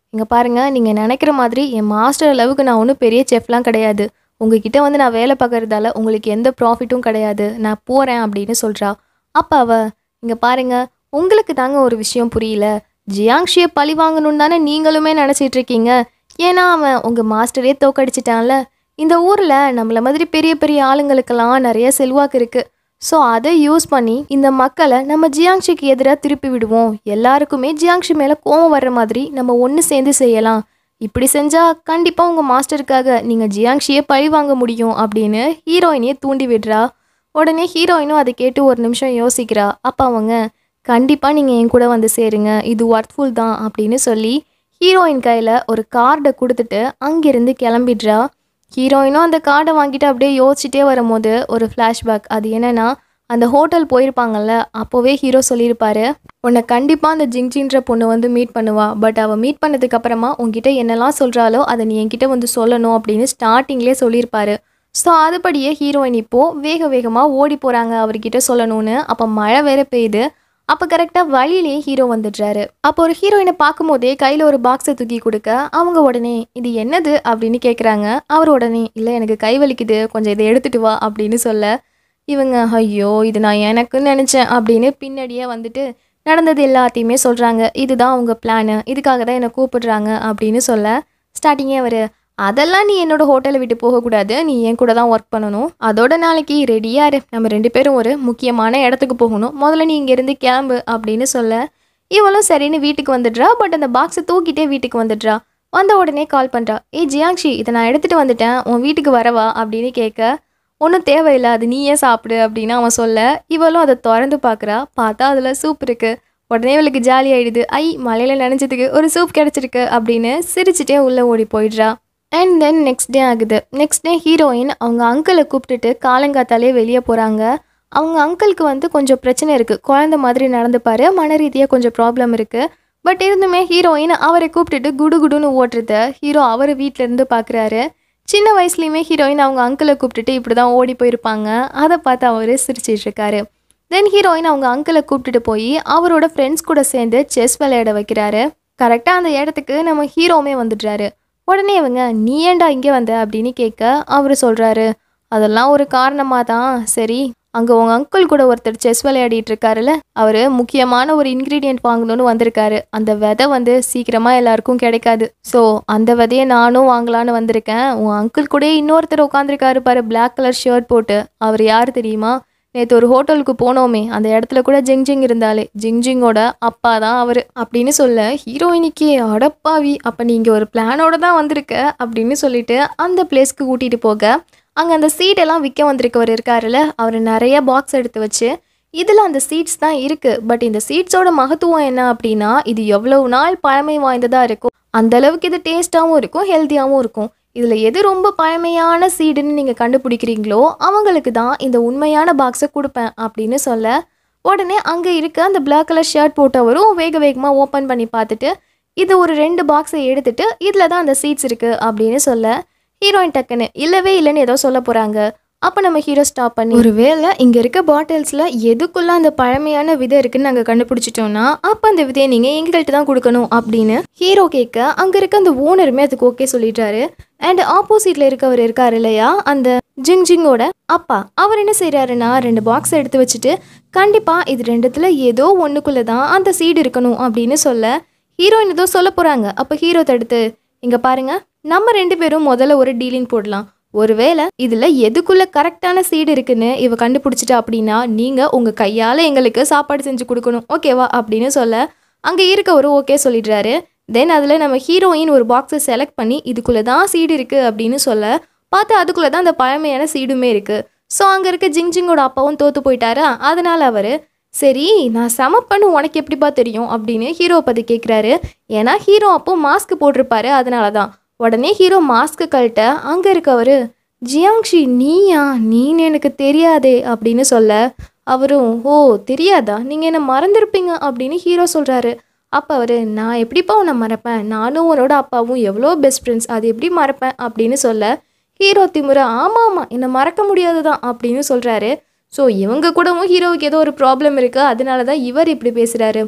இங்கே பாருங்கள் நீங்கள் நினைக்கிற மாதிரி என் மாஸ்டர் அளவுக்கு நான் ஒன்றும் பெரிய செஃப்லாம் கிடையாது உங்ககிட்ட வந்து நான் வேலை பார்க்கறதால உங்களுக்கு எந்த ப்ராஃபிட்டும் கிடையாது நான் போகிறேன் அப்படின்னு சொல்கிறா அப்போ அவ இங்கே பாருங்க உங்களுக்கு தாங்க ஒரு விஷயம் புரியல ஜியாங்ஷியை பழி வாங்கணும்னு தானே நீங்களுமே நினச்சிட்டு இருக்கீங்க ஏன்னா அவன் உங்கள் மாஸ்டரே தோக்கடிச்சிட்டான்ல இந்த ஊரில் நம்மள மாதிரி பெரிய பெரிய ஆளுங்களுக்கெல்லாம் நிறைய செல்வாக்கு இருக்குது ஸோ அதை யூஸ் பண்ணி இந்த மக்களை நம்ம ஜியாங்ஷிக்கு எதிராக திருப்பி விடுவோம் எல்லாருக்குமே ஜியாங்ஷி மேலே கோவம் வர்ற மாதிரி நம்ம ஒன்று சேர்ந்து செய்யலாம் இப்படி செஞ்சால் கண்டிப்பாக உங்கள் மாஸ்டருக்காக நீங்கள் ஜியாங்ஷியை பழி வாங்க முடியும் அப்படின்னு ஹீரோயினையே தூண்டி விடுறா உடனே ஹீரோயினும் அதை கேட்டு ஒரு நிமிஷம் யோசிக்கிறா அப்போ அவங்க கண்டிப்பாக நீங்கள் என் கூட வந்து சேருங்க இது ஒர்த்ஃபுல் தான் அப்படின்னு சொல்லி ஹீரோயின் கையில் ஒரு கார்டை கொடுத்துட்டு அங்கிருந்து கிளம்பிடுறா ஹீரோயினும் அந்த கார்டை வாங்கிட்டு அப்படியே யோசிச்சுட்டே வரும்போது ஒரு ஃப்ளாஷ்பேக் அது என்னன்னா அந்த ஹோட்டல் போயிருப்பாங்கல்ல அப்போவே ஹீரோ சொல்லியிருப்பாரு உன்னை கண்டிப்பாக அந்த ஜிங்ஜின்ற பொண்ணு வந்து மீட் பண்ணுவா பட் அவள் மீட் பண்ணதுக்கு அப்புறமா உன்கிட்ட என்னெல்லாம் சொல்கிறாளோ அதை நீ என்கிட்ட வந்து சொல்லணும் அப்படின்னு ஸ்டார்டிங்லேயே சொல்லியிருப்பாரு ஸோ அதுபடியே ஹீரோயின் இப்போது வேக வேகமாக ஓடி போகிறாங்க அவர்கிட்ட சொல்லணும்னு அப்போ மழை வேற பெய்யுது அப்போ கரெக்டாக வழியிலேயே ஹீரோ வந்துடுறாரு அப்போ ஒரு ஹீரோயினை பார்க்கும்போதே கையில் ஒரு பாக்ஸை தூக்கி கொடுக்க அவங்க உடனே இது என்னது அப்படின்னு கேட்குறாங்க அவர் உடனே இல்லை எனக்கு கை வலிக்குது கொஞ்சம் இதை எடுத்துட்டு வா அப்படின்னு சொல்ல இவங்க ஐயோ இது நான் எனக்குன்னு நினச்சேன் அப்படின்னு பின்னாடியே வந்துட்டு நடந்தது எல்லாத்தையுமே சொல்கிறாங்க இதுதான் அவங்க பிளானு இதுக்காக தான் என்னை கூப்பிடுறாங்க அப்படின்னு சொல்ல ஸ்டார்டிங்கே அவர் அதெல்லாம் நீ என்னோட ஹோட்டலை விட்டு போகக்கூடாது நீ என் கூட தான் ஒர்க் பண்ணணும் அதோட நாளைக்கு ரெடியாக இரு நம்ம ரெண்டு பேரும் ஒரு முக்கியமான இடத்துக்கு போகணும் முதல்ல நீ இங்கேருந்து கிளம்பு அப்படின்னு சொல்ல இவளும் சரின்னு வீட்டுக்கு வந்துடுறா பட் அந்த பாக்ஸை தூக்கிட்டே வீட்டுக்கு வந்துடுறா வந்த உடனே கால் பண்ணுறா ஏய் ஜியாங்ஷி இதை நான் எடுத்துகிட்டு வந்துட்டேன் உன் வீட்டுக்கு வரவா அப்படின்னு கேட்க ஒன்றும் தேவையில்லை அது நீயே சாப்பிடு அப்படின்னு அவன் சொல்ல இவளும் அதை திறந்து பார்க்குறா பார்த்தா அதில் சூப் இருக்குது உடனே இவளுக்கு ஜாலி ஆயிடுது ஐ மலையில் நினைச்சதுக்கு ஒரு சூப் கிடச்சிருக்கு அப்படின்னு சிரிச்சிட்டே உள்ளே ஓடி போயிடுறா அண்ட் தென் நெக்ஸ்ட் டே ஆகுது நெக்ஸ்ட் டே ஹீரோயின் அவங்க அங்கிளை கூப்பிட்டுட்டு காலங்காத்தாலே வெளியே போகிறாங்க அவங்க அங்கிளுக்கு வந்து கொஞ்சம் பிரச்சனை இருக்குது குழந்த மாதிரி நடந்துப்பாரு மன ரீதியாக கொஞ்சம் ப்ராப்ளம் இருக்குது பட் இருந்துமே ஹீரோயின் அவரை கூப்பிட்டுட்டு குடு குடுன்னு ஓட்டுறத ஹீரோ அவர் இருந்து பார்க்குறாரு சின்ன வயசுலேயுமே ஹீரோயின் அவங்க அங்கிளை கூப்பிட்டுட்டு இப்படி தான் ஓடி போயிருப்பாங்க அதை பார்த்து அவர் சிரிச்சிட்டு இருக்காரு தென் ஹீரோயின் அவங்க அங்கிளை கூப்பிட்டுட்டு போய் அவரோட ஃப்ரெண்ட்ஸ் கூட சேர்ந்து செஸ் விளையாட வைக்கிறாரு கரெக்டாக அந்த இடத்துக்கு நம்ம ஹீரோவுமே வந்துடுறாரு உடனே இவங்க நீ ஏன்டா இங்கே வந்த அப்படின்னு கேட்க அவர் சொல்கிறாரு அதெல்லாம் ஒரு காரணமாக தான் சரி அங்கே உங்கள் அங்கிள் கூட ஒருத்தர் செஸ் விளையாடிட்டு இருக்காருல்ல அவர் முக்கியமான ஒரு இன்க்ரீடியன்ட் வாங்கணும்னு வந்திருக்காரு அந்த விதை வந்து சீக்கிரமாக எல்லாருக்கும் கிடைக்காது ஸோ அந்த விதையை நானும் வாங்கலான்னு வந்திருக்கேன் உன் அங்கிள் கூட இன்னொருத்தர் உட்காந்துருக்காரு பாரு Black கலர் ஷர்ட் போட்டு அவர் யார் தெரியுமா நேற்று ஒரு ஹோட்டலுக்கு போனோமே அந்த இடத்துல கூட ஜிங் ஜிங் இருந்தாலே ஜிங் ஜிங்கோட அப்பா தான் அவர் அப்படின்னு சொல்ல ஹீரோயினிக்கு அடப்பாவி அப்போ நீங்கள் ஒரு பிளானோட தான் வந்திருக்க அப்படின்னு சொல்லிட்டு அந்த பிளேஸ்க்கு கூட்டிகிட்டு போக அங்கே அந்த சீடெல்லாம் விற்க வந்திருக்கவர் இருக்காருல்ல அவர் நிறைய பாக்ஸ் எடுத்து வச்சு இதில் அந்த சீட்ஸ் தான் இருக்குது பட் இந்த சீட்ஸோட மகத்துவம் என்ன அப்படின்னா இது எவ்வளவு நாள் பழமை வாய்ந்ததாக இருக்கும் அந்த அளவுக்கு இது டேஸ்ட்டாகவும் இருக்கும் ஹெல்த்தியாகவும் இருக்கும் இதில் எது ரொம்ப பழமையான சீடுன்னு நீங்கள் கண்டுபிடிக்கிறீங்களோ அவங்களுக்கு தான் இந்த உண்மையான பாக்ஸை கொடுப்பேன் அப்படின்னு சொல்ல உடனே அங்கே இருக்க அந்த Black கலர் ஷர்ட் போட்டவரும் வேக வேகமாக ஓப்பன் பண்ணி பார்த்துட்டு இது ஒரு ரெண்டு பாக்ஸை எடுத்துட்டு இதில் தான் அந்த சீட்ஸ் இருக்குது அப்படின்னு சொல்ல ஹீரோயின் டக்குன்னு இல்லவே இல்லைன்னு ஏதோ சொல்ல போகிறாங்க அப்போ நம்ம ஹீரோ ஸ்டாப் பண்ணி ஒருவேளை இங்கே இருக்க பாட்டில்ஸில் எதுக்குள்ள அந்த பழமையான விதை இருக்குன்னு நாங்கள் கண்டுபிடிச்சிட்டோம்னா அப்போ அந்த விதையை நீங்கள் எங்கள்கிட்ட தான் கொடுக்கணும் அப்படின்னு ஹீரோ கேட்க அங்கே இருக்க அந்த ஓனருமே அதுக்கு ஓகே சொல்லிட்டாரு அண்ட் ஆப்போசிட்டில் இருக்கவர் இருக்காரு இல்லையா அந்த ஜிங் ஜிங்கோட அப்பா அவர் என்ன செய்கிறாருன்னா ரெண்டு பாக்ஸ் எடுத்து வச்சுட்டு கண்டிப்பாக இது ரெண்டுத்தில் ஏதோ ஒன்றுக்குள்ளே தான் அந்த சீடு இருக்கணும் அப்படின்னு சொல்ல ஹீரோயின் ஏதோ சொல்ல போகிறாங்க அப்போ ஹீரோ தடுத்து இங்கே பாருங்க நம்ம ரெண்டு பேரும் முதல்ல ஒரு டீலிங் போடலாம் ஒருவேளை இதில் எதுக்குள்ள கரெக்டான சீடு இருக்குன்னு இவ கண்டுபிடிச்சிட்டா அப்படின்னா நீங்கள் உங்கள் கையால் எங்களுக்கு சாப்பாடு செஞ்சு கொடுக்கணும் ஓகேவா அப்படின்னு சொல்ல அங்கே இருக்கவர் ஓகே சொல்லிடுறாரு தென் அதில் நம்ம ஹீரோயின் ஒரு பாக்ஸை செலக்ட் பண்ணி இதுக்குள்ளே தான் சீடு இருக்குது அப்படின்னு சொல்ல பார்த்து அதுக்குள்ளே தான் அந்த பழமையான சீடுமே இருக்குது ஸோ அங்கே இருக்க ஜிங் ஜிங்கோட அப்பாவும் தோற்று போயிட்டாரா அதனால் அவர் சரி நான் சமப்பன்னு உனக்கு எப்படிப்பா தெரியும் அப்படின்னு ஹீரோ பற்றி கேட்குறாரு ஏன்னா ஹீரோ அப்போ மாஸ்க் போட்டிருப்பாரு அதனால தான் உடனே ஹீரோ மாஸ்க்கு கழட்ட அங்கே இருக்கவர் ஜியாங்ஷி நீயா நீன்னு எனக்கு தெரியாதே அப்படின்னு சொல்ல அவரும் ஓ தெரியாதா நீங்கள் என்ன மறந்துருப்பீங்க அப்படின்னு ஹீரோ சொல்கிறாரு அப்போ அவர் நான் எப்படிப்பா உன்னை மறப்பேன் நானும் உன்னோட அப்பாவும் எவ்வளோ பெஸ்ட் ஃப்ரெண்ட்ஸ் அது எப்படி மறப்பேன் அப்படின்னு சொல்ல ஹீரோ திமுற ஆமாம் ஆமாம் என்னை மறக்க முடியாது தான் அப்படின்னு சொல்கிறாரு ஸோ இவங்க கூடவும் ஹீரோவுக்கு ஏதோ ஒரு ப்ராப்ளம் இருக்குது அதனால தான் இவர் இப்படி பேசுகிறாரு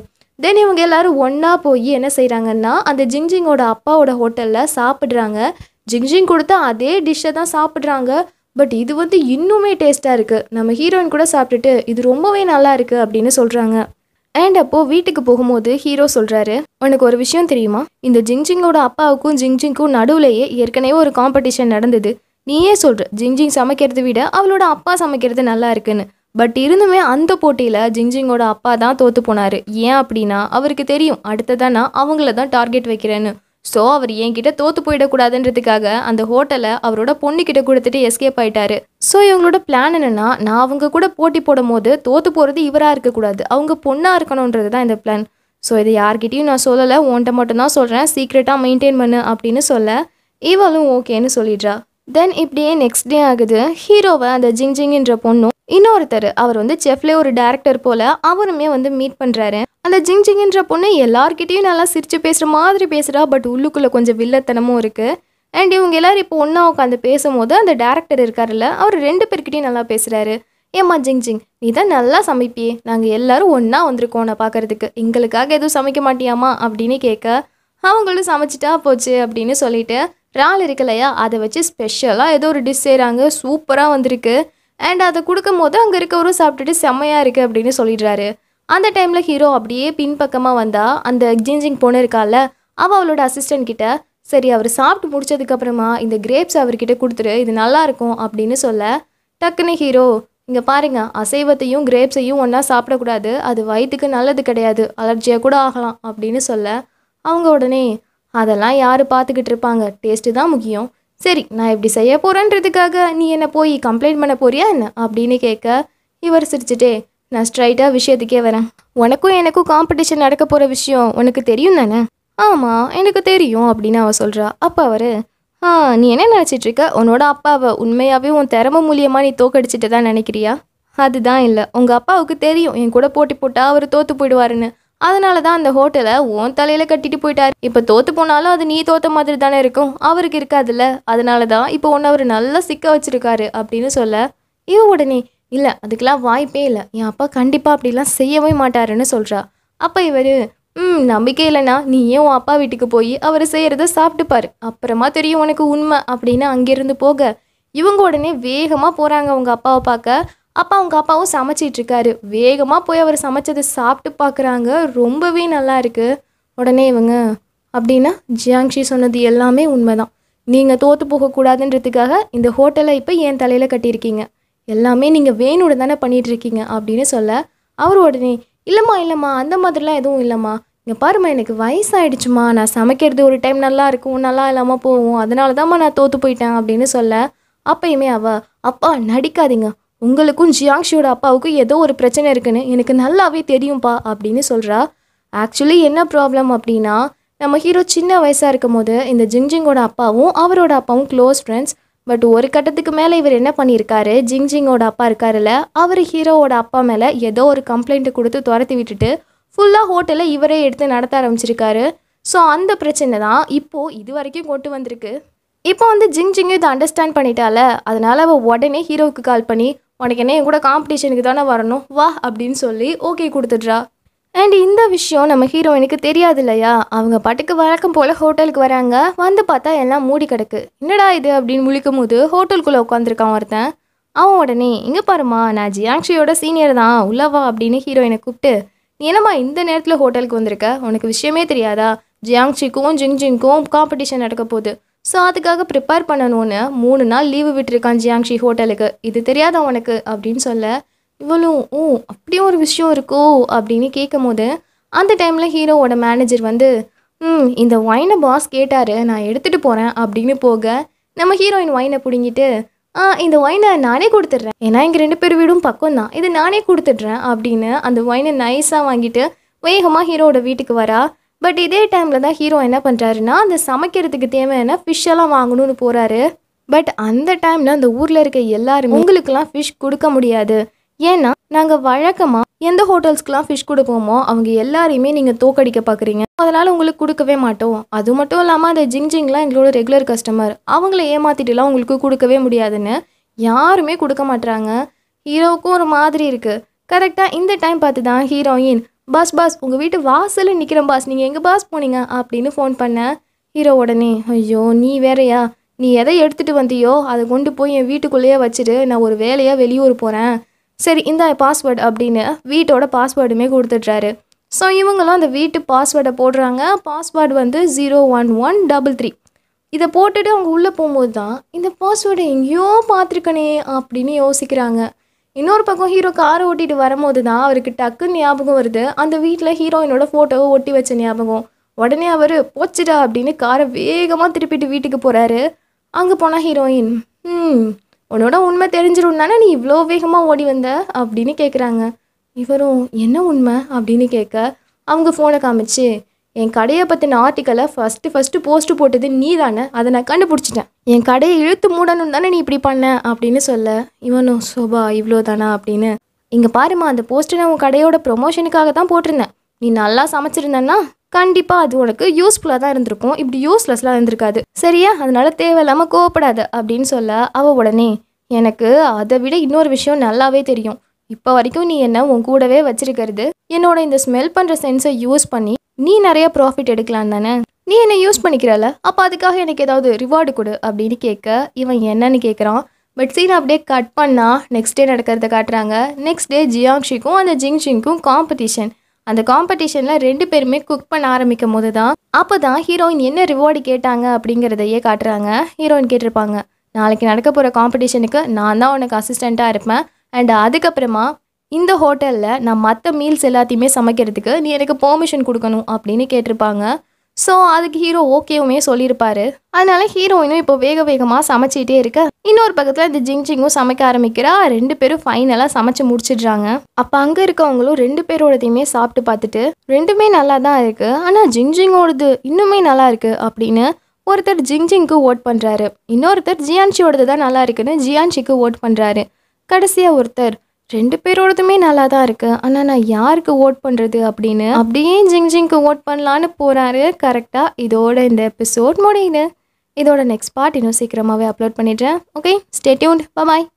தென் இவங்க எல்லாரும் ஒன்றா போய் என்ன செய்கிறாங்கன்னா அந்த ஜிங்ஜிங்கோட அப்பாவோட ஹோட்டலில் சாப்பிட்றாங்க ஜிங்ஜிங் கொடுத்தா அதே டிஷ்ஷை தான் சாப்பிட்றாங்க பட் இது வந்து இன்னுமே டேஸ்ட்டாக இருக்குது நம்ம ஹீரோயின் கூட சாப்பிட்டுட்டு இது ரொம்பவே நல்லா இருக்குது அப்படின்னு சொல்கிறாங்க அண்ட் அப்போது வீட்டுக்கு போகும்போது ஹீரோ சொல்கிறாரு உனக்கு ஒரு விஷயம் தெரியுமா இந்த ஜிங்ஜிங்கோட அப்பாவுக்கும் ஜிங்ஜிங்க்கும் நடுவுலையே ஏற்கனவே ஒரு காம்படிஷன் நடந்தது நீயே சொல்கிற ஜிங்ஜிங் சமைக்கிறத விட அவளோட அப்பா சமைக்கிறது நல்லா இருக்குன்னு பட் இருந்துமே அந்த போட்டியில் ஜிங்ஜிங்கோட அப்பா தான் தோத்து போனார் ஏன் அப்படின்னா அவருக்கு தெரியும் அடுத்ததான் நான் அவங்கள தான் டார்கெட் வைக்கிறேன்னு ஸோ அவர் என்கிட்ட தோத்து போயிடக்கூடாதுன்றதுக்காக அந்த ஹோட்டலை அவரோட பொண்ணுக்கிட்ட கொடுத்துட்டு எஸ்கேப் ஆயிட்டாரு ஸோ இவங்களோட பிளான் என்னன்னா நான் அவங்க கூட போட்டி போடும் போது தோத்து போகிறது இவராக இருக்கக்கூடாது அவங்க பொண்ணாக இருக்கணுன்றது தான் இந்த பிளான் ஸோ இதை யார்கிட்டயும் நான் சொல்லலை உன்கிட்ட மட்டும்தான் சொல்கிறேன் சீக்ரெட்டாக மெயின்டைன் பண்ணு அப்படின்னு சொல்ல இவளும் ஓகேன்னு சொல்லிடுறா தென் இப்படியே நெக்ஸ்ட் டே ஆகுது ஹீரோவை அந்த ஜிங்ஜிங்ன்ற பொண்ணும் இன்னொருத்தர் அவர் வந்து செஃப்லே ஒரு டேரக்டர் போல அவருமே வந்து மீட் பண்ணுறாரு அந்த ஜிங்ஜிங்ன்ற பொண்ணு எல்லார்கிட்டயும் நல்லா சிரிச்சு பேசுகிற மாதிரி பேசுகிறா பட் உள்ளுக்குள்ளே கொஞ்சம் வில்லத்தனமும் இருக்குது அண்ட் இவங்க எல்லாரும் இப்போ ஒன்றா உட்காந்து பேசும்போது அந்த டேரக்டர் இருக்காருல்ல அவர் ரெண்டு பேர்கிட்டயும் நல்லா பேசுகிறாரு ஏம்மா ஜிங் ஜிங் நீ தான் நல்லா சமைப்பியே நாங்கள் எல்லாரும் ஒன்றா வந்திருக்கோம் நான் பார்க்கறதுக்கு எங்களுக்காக எதுவும் சமைக்க மாட்டியாமா அப்படின்னு கேட்க அவங்களும் சமைச்சிட்டா போச்சு அப்படின்னு சொல்லிட்டு இறால் இருக்குல்லையா அதை வச்சு ஸ்பெஷலாக ஏதோ ஒரு டிஷ் செய்கிறாங்க சூப்பராக வந்திருக்கு அண்ட் அதை கொடுக்கும் போது அங்கே இருக்கவரும் சாப்பிட்டுட்டு செம்மையாக இருக்குது அப்படின்னு சொல்லிடுறாரு அந்த டைமில் ஹீரோ அப்படியே பின்பக்கமாக வந்தா அந்த ஜிஞ்சிங் பொண்ணு இருக்கால அவள் அவளோட அசிஸ்டன்ட் கிட்ட சரி அவர் சாப்பிட்டு முடிச்சதுக்கப்புறமா இந்த கிரேப்ஸ் அவர்கிட்ட கொடுத்துரு இது நல்லா இருக்கும் அப்படின்னு சொல்ல டக்குன்னு ஹீரோ இங்கே பாருங்க அசைவத்தையும் கிரேப்ஸையும் ஒன்றா சாப்பிடக்கூடாது அது வயிற்றுக்கு நல்லது கிடையாது அலர்ஜியாக கூட ஆகலாம் அப்படின்னு சொல்ல அவங்க உடனே அதெல்லாம் யார் பார்த்துக்கிட்டு இருப்பாங்க டேஸ்ட்டு தான் முக்கியம் சரி நான் இப்படி செய்ய போகிறேன்றதுக்காக நீ என்ன போய் கம்ப்ளைண்ட் பண்ண போறியா என்ன அப்படின்னு கேட்க இவர் சிரிச்சிட்டே நான் ஸ்ட்ரைட்டாக விஷயத்துக்கே வரேன் உனக்கும் எனக்கும் காம்படிஷன் நடக்க போகிற விஷயம் உனக்கு தெரியும் தானே ஆமாம் எனக்கு தெரியும் அப்படின்னு அவ சொல்கிறா அப்போ அவர் ஆ நீ என்ன நினச்சிட்டு இருக்க உன்னோட அப்பாவை உண்மையாகவே உன் திறமை மூலியமாக நீ தோக்கடிச்சிட்டு தான் நினைக்கிறியா அதுதான் இல்லை உங்கள் அப்பாவுக்கு தெரியும் என் கூட போட்டி போட்டால் அவர் தோற்று போயிடுவாருன்னு அதனால தான் அந்த ஹோட்டலை உன் தலையில் கட்டிட்டு போயிட்டாரு இப்போ தோற்று போனாலும் அது நீ தோத்த மாதிரி தானே இருக்கும் அவருக்கு இருக்காதுல்ல அதனால தான் இப்போ ஒன்று அவர் நல்லா சிக்க வச்சிருக்காரு அப்படின்னு சொல்ல இவ உடனே இல்லை அதுக்கெல்லாம் வாய்ப்பே இல்லை என் அப்பா கண்டிப்பாக அப்படிலாம் செய்யவே மாட்டாருன்னு சொல்கிறா அப்போ இவர் ம் நம்பிக்கை இல்லைனா நீ ஏன் உன் அப்பா வீட்டுக்கு போய் அவர் செய்கிறத சாப்பிட்டு பாரு அப்புறமா தெரியும் உனக்கு உண்மை அப்படின்னு அங்கேருந்து போக இவங்க உடனே வேகமாக போகிறாங்க அவங்க அப்பாவை பார்க்க அப்பா அவங்க அப்பாவும் சமைச்சிட்டு இருக்காரு வேகமாக போய் அவர் சமைச்சதை சாப்பிட்டு பார்க்குறாங்க ரொம்பவே நல்லா இருக்கு உடனே இவங்க அப்படின்னா ஜியாங்ஷி சொன்னது எல்லாமே உண்மைதான் நீங்கள் தோற்று போகக்கூடாதுன்றதுக்காக இந்த ஹோட்டலை இப்போ என் தலையில் கட்டியிருக்கீங்க எல்லாமே நீங்கள் வேணும்னு தானே பண்ணிட்டு இருக்கீங்க அப்படின்னு சொல்ல அவர் உடனே இல்லைம்மா இல்லைம்மா அந்த மாதிரிலாம் எதுவும் இல்லைம்மா இங்கே பாரும்மா எனக்கு வயசாயிடுச்சுமா நான் சமைக்கிறது ஒரு டைம் நல்லா இருக்கும் நல்லா இல்லாமல் போகும் அதனால தான்மா நான் தோற்று போயிட்டேன் அப்படின்னு சொல்ல அப்பயுமே அவ அப்பா நடிக்காதீங்க உங்களுக்கும் ஜியாங்ஷியோட அப்பாவுக்கும் ஏதோ ஒரு பிரச்சனை இருக்குன்னு எனக்கு நல்லாவே தெரியும்ப்பா அப்படின்னு சொல்கிறா ஆக்சுவலி என்ன ப்ராப்ளம் அப்படின்னா நம்ம ஹீரோ சின்ன வயசாக இருக்கும் போது இந்த ஜிங்ஜிங்கோட அப்பாவும் அவரோட அப்பாவும் க்ளோஸ் ஃப்ரெண்ட்ஸ் பட் ஒரு கட்டத்துக்கு மேலே இவர் என்ன பண்ணியிருக்காரு ஜிங்ஜிங்கோட அப்பா இருக்காருல்ல அவர் ஹீரோவோட அப்பா மேலே ஏதோ ஒரு கம்ப்ளைண்ட்டு கொடுத்து துரத்தி விட்டுட்டு ஃபுல்லாக ஹோட்டலை இவரே எடுத்து நடத்த ஆரம்பிச்சிருக்காரு ஸோ அந்த பிரச்சனை தான் இப்போது இது வரைக்கும் கொண்டு வந்திருக்கு இப்போ வந்து ஜிங் ஜிங் இதை அண்டர்ஸ்டாண்ட் பண்ணிட்டால அதனால அவள் உடனே ஹீரோவுக்கு கால் பண்ணி உனக்கு என்ன என் கூட காம்படிஷனுக்கு தானே வரணும் வா அப்படின்னு சொல்லி ஓகே கொடுத்துட்றா அண்ட் இந்த விஷயம் நம்ம ஹீரோயினுக்கு தெரியாது இல்லையா அவங்க பாட்டுக்கு வழக்கம் போல் ஹோட்டலுக்கு வராங்க வந்து பார்த்தா எல்லாம் மூடி கிடக்கு என்னடா இது அப்படின்னு முழிக்கும் போது ஹோட்டலுக்குள்ளே உட்காந்துருக்கான் ஒருத்தன் அவன் உடனே இங்கே பாருமா நான் ஜியாங்ஷியோட சீனியர் தான் உள்ளவா அப்படின்னு ஹீரோயினை கூப்பிட்டு நீ என்னம்மா இந்த நேரத்தில் ஹோட்டலுக்கு வந்திருக்க உனக்கு விஷயமே தெரியாதா ஜியாங்ஷிக்கும் ஜிங்ஜிங்க்கும் காம்படிஷன் நடக்க போகுது ஸோ அதுக்காக ப்ரிப்பேர் பண்ணணும்னு மூணு நாள் லீவு விட்டுருக்கான் ஜியாங்ஷி ஹோட்டலுக்கு இது தெரியாதா உனக்கு அப்படின்னு சொல்ல இவளும் ஓ அப்படியும் ஒரு விஷயம் இருக்கோ அப்படின்னு கேட்கும் போது அந்த டைமில் ஹீரோவோட மேனேஜர் வந்து ம் இந்த ஒயினை பாஸ் கேட்டார் நான் எடுத்துகிட்டு போகிறேன் அப்படின்னு போக நம்ம ஹீரோயின் ஒயினை பிடுங்கிட்டு ஆ இந்த ஒயினை நானே கொடுத்துட்றேன் ஏன்னா எங்கள் ரெண்டு பேர் வீடும் பக்கம் தான் இது நானே கொடுத்துட்றேன் அப்படின்னு அந்த ஒயினை நைஸாக வாங்கிட்டு வேகமாக ஹீரோவோட வீட்டுக்கு வரா பட் இதே டைமில் தான் ஹீரோ என்ன பண்ணுறாருன்னா அந்த சமைக்கிறதுக்கு தேவையான ஃபிஷ் எல்லாம் வாங்கணும்னு போகிறாரு பட் அந்த டைமில் அந்த ஊரில் இருக்க எல்லாருமே உங்களுக்கெல்லாம் ஃபிஷ் கொடுக்க முடியாது ஏன்னா நாங்கள் வழக்கமாக எந்த ஹோட்டல்ஸ்க்குலாம் ஃபிஷ் கொடுப்போமோ அவங்க எல்லாரையுமே நீங்கள் தோக்கடிக்க பார்க்குறீங்க அதனால் உங்களுக்கு கொடுக்கவே மாட்டோம் அது மட்டும் இல்லாமல் அந்த ஜிங் ஜிங்லாம் எங்களோட ரெகுலர் கஸ்டமர் அவங்கள ஏமாத்திட்டுலாம் உங்களுக்கு கொடுக்கவே முடியாதுன்னு யாருமே கொடுக்க மாட்றாங்க ஹீரோவுக்கும் ஒரு மாதிரி இருக்குது கரெக்டாக இந்த டைம் பார்த்து தான் ஹீரோயின் பாஸ் பாஸ் உங்கள் வீட்டு வாசலில் நிற்கிறேன் பாஸ் நீங்கள் எங்கே பாஸ் போனீங்க அப்படின்னு ஃபோன் பண்ணேன் ஹீரோ உடனே ஐயோ நீ வேறயா நீ எதை எடுத்துகிட்டு வந்தியோ அதை கொண்டு போய் என் வீட்டுக்குள்ளேயே வச்சுட்டு நான் ஒரு வேலையாக வெளியூர் போகிறேன் சரி இந்த பாஸ்வேர்டு அப்படின்னு வீட்டோட பாஸ்வேர்டுமே கொடுத்துட்றாரு ஸோ இவங்களும் அந்த வீட்டு பாஸ்வேர்டை போடுறாங்க பாஸ்வேர்டு வந்து zero one one double three இதை போட்டுட்டு அவங்க உள்ளே போகும்போது தான் இந்த பாஸ்வேர்டை எங்கேயோ பார்த்துருக்கனே அப்படின்னு யோசிக்கிறாங்க இன்னொரு பக்கம் ஹீரோ காரை ஓட்டிட்டு வரும்போது தான் அவருக்கு டக்குன்னு ஞாபகம் வருது அந்த வீட்டில் ஹீரோயினோட ஃபோட்டோவை ஒட்டி வச்ச ஞாபகம் உடனே அவர் போச்சுடா அப்படின்னு காரை வேகமாக திருப்பிட்டு வீட்டுக்கு போகிறாரு அங்கே போனால் ஹீரோயின் ம் உன்னோட உண்மை தெரிஞ்சிடும் தானே நீ இவ்வளோ வேகமாக ஓடி வந்த அப்படின்னு கேட்குறாங்க இவரும் என்ன உண்மை அப்படின்னு கேட்க அவங்க ஃபோனை காமிச்சு என் கடையை பற்றின ஆர்டிக்கலை ஃபஸ்ட்டு ஃபஸ்ட்டு போஸ்ட் போட்டது நீ தானே அதை நான் கண்டுபிடிச்சிட்டேன் என் கடையை இழுத்து மூடணும் தானே நீ இப்படி பண்ண அப்படின்னு சொல்ல இவனும் சோபா இவ்வளோ தானா அப்படின்னு இங்கே பாருமா அந்த போஸ்ட்டை நான் உன் கடையோட ப்ரொமோஷனுக்காக தான் போட்டிருந்தேன் நீ நல்லா சமைச்சிருந்தேன்னா கண்டிப்பாக அது உனக்கு யூஸ்ஃபுல்லாக தான் இருந்திருக்கும் இப்படி யூஸ்லெஸ்லாம் இருந்திருக்காது சரியா அதனால தேவையில்லாமல் கோவப்படாத அப்படின்னு சொல்ல அவ உடனே எனக்கு அதை விட இன்னொரு விஷயம் நல்லாவே தெரியும் இப்போ வரைக்கும் நீ என்ன உன் கூடவே வச்சிருக்கிறது என்னோட இந்த ஸ்மெல் பண்ணுற சென்ஸை யூஸ் பண்ணி நீ நிறைய ப்ராஃபிட் எடுக்கலாம் தானே நீ என்ன யூஸ் பண்ணிக்கிறல அப்போ அதுக்காக எனக்கு ஏதாவது ரிவார்டு கொடு அப்படின்னு கேட்க இவன் என்னன்னு கேட்குறான் பட் சீன் அப்படியே கட் பண்ணால் நெக்ஸ்ட் டே நடக்கிறத காட்டுறாங்க நெக்ஸ்ட் டே ஜியாங்ஷிக்கும் அந்த ஜிங்ஷிங்க்கும் காம்படிஷன் அந்த காம்படிஷனில் ரெண்டு பேருமே குக் பண்ண ஆரம்பிக்கும் போது தான் அப்போ தான் ஹீரோயின் என்ன ரிவார்டு கேட்டாங்க அப்படிங்கிறதையே காட்டுறாங்க ஹீரோயின் கேட்டிருப்பாங்க நாளைக்கு நடக்க போகிற காம்படிஷனுக்கு நான் தான் உனக்கு அசிஸ்டண்ட்டாக இருப்பேன் அண்ட் அதுக்கப்புறமா இந்த ஹோட்டலில் நான் மற்ற மீல்ஸ் எல்லாத்தையுமே சமைக்கிறதுக்கு நீ எனக்கு பெர்மிஷன் கொடுக்கணும் அப்படின்னு கேட்டிருப்பாங்க ஸோ அதுக்கு ஹீரோ ஓகேவுமே சொல்லியிருப்பாரு அதனால ஹீரோயினும் இப்போ வேக வேகமாக சமைச்சிட்டே இருக்க இன்னொரு பக்கத்தில் இந்த ஜிங் ஜிங்கும் சமைக்க ஆரம்பிக்கிறா ரெண்டு பேரும் ஃபைனலாக சமைச்சு முடிச்சிடுறாங்க அப்போ அங்கே இருக்கவங்களும் ரெண்டு பேரோடதையுமே சாப்பிட்டு பார்த்துட்டு ரெண்டுமே நல்லா தான் இருக்குது ஆனால் ஜிங் ஜிங்கோடது இன்னுமே நல்லா இருக்குது அப்படின்னு ஒருத்தர் ஜிங் ஜிங்க்கு ஓட் பண்ணுறாரு இன்னொருத்தர் ஜியான்ஷியோடது தான் நல்லா இருக்குன்னு ஜியான்ஷிக்கு ஓட் பண்ணுறாரு கடைசியாக ஒருத்தர் ரெண்டு பேரோடதுமே நல்லா தான் இருக்கு ஆனால் நான் யாருக்கு ஓட் பண்ணுறது அப்படின்னு அப்படியே ஜிங் ஜிங்க்கு ஓட் பண்ணலான்னு போகிறாரு கரெக்டாக இதோட இந்த எபிசோட் முடியுது இதோட நெக்ஸ்ட் பார்ட் இன்னும் சீக்கிரமாகவே அப்லோட் பண்ணிடுறேன் ஓகே ஸ்டே டியூன்ட் பாய்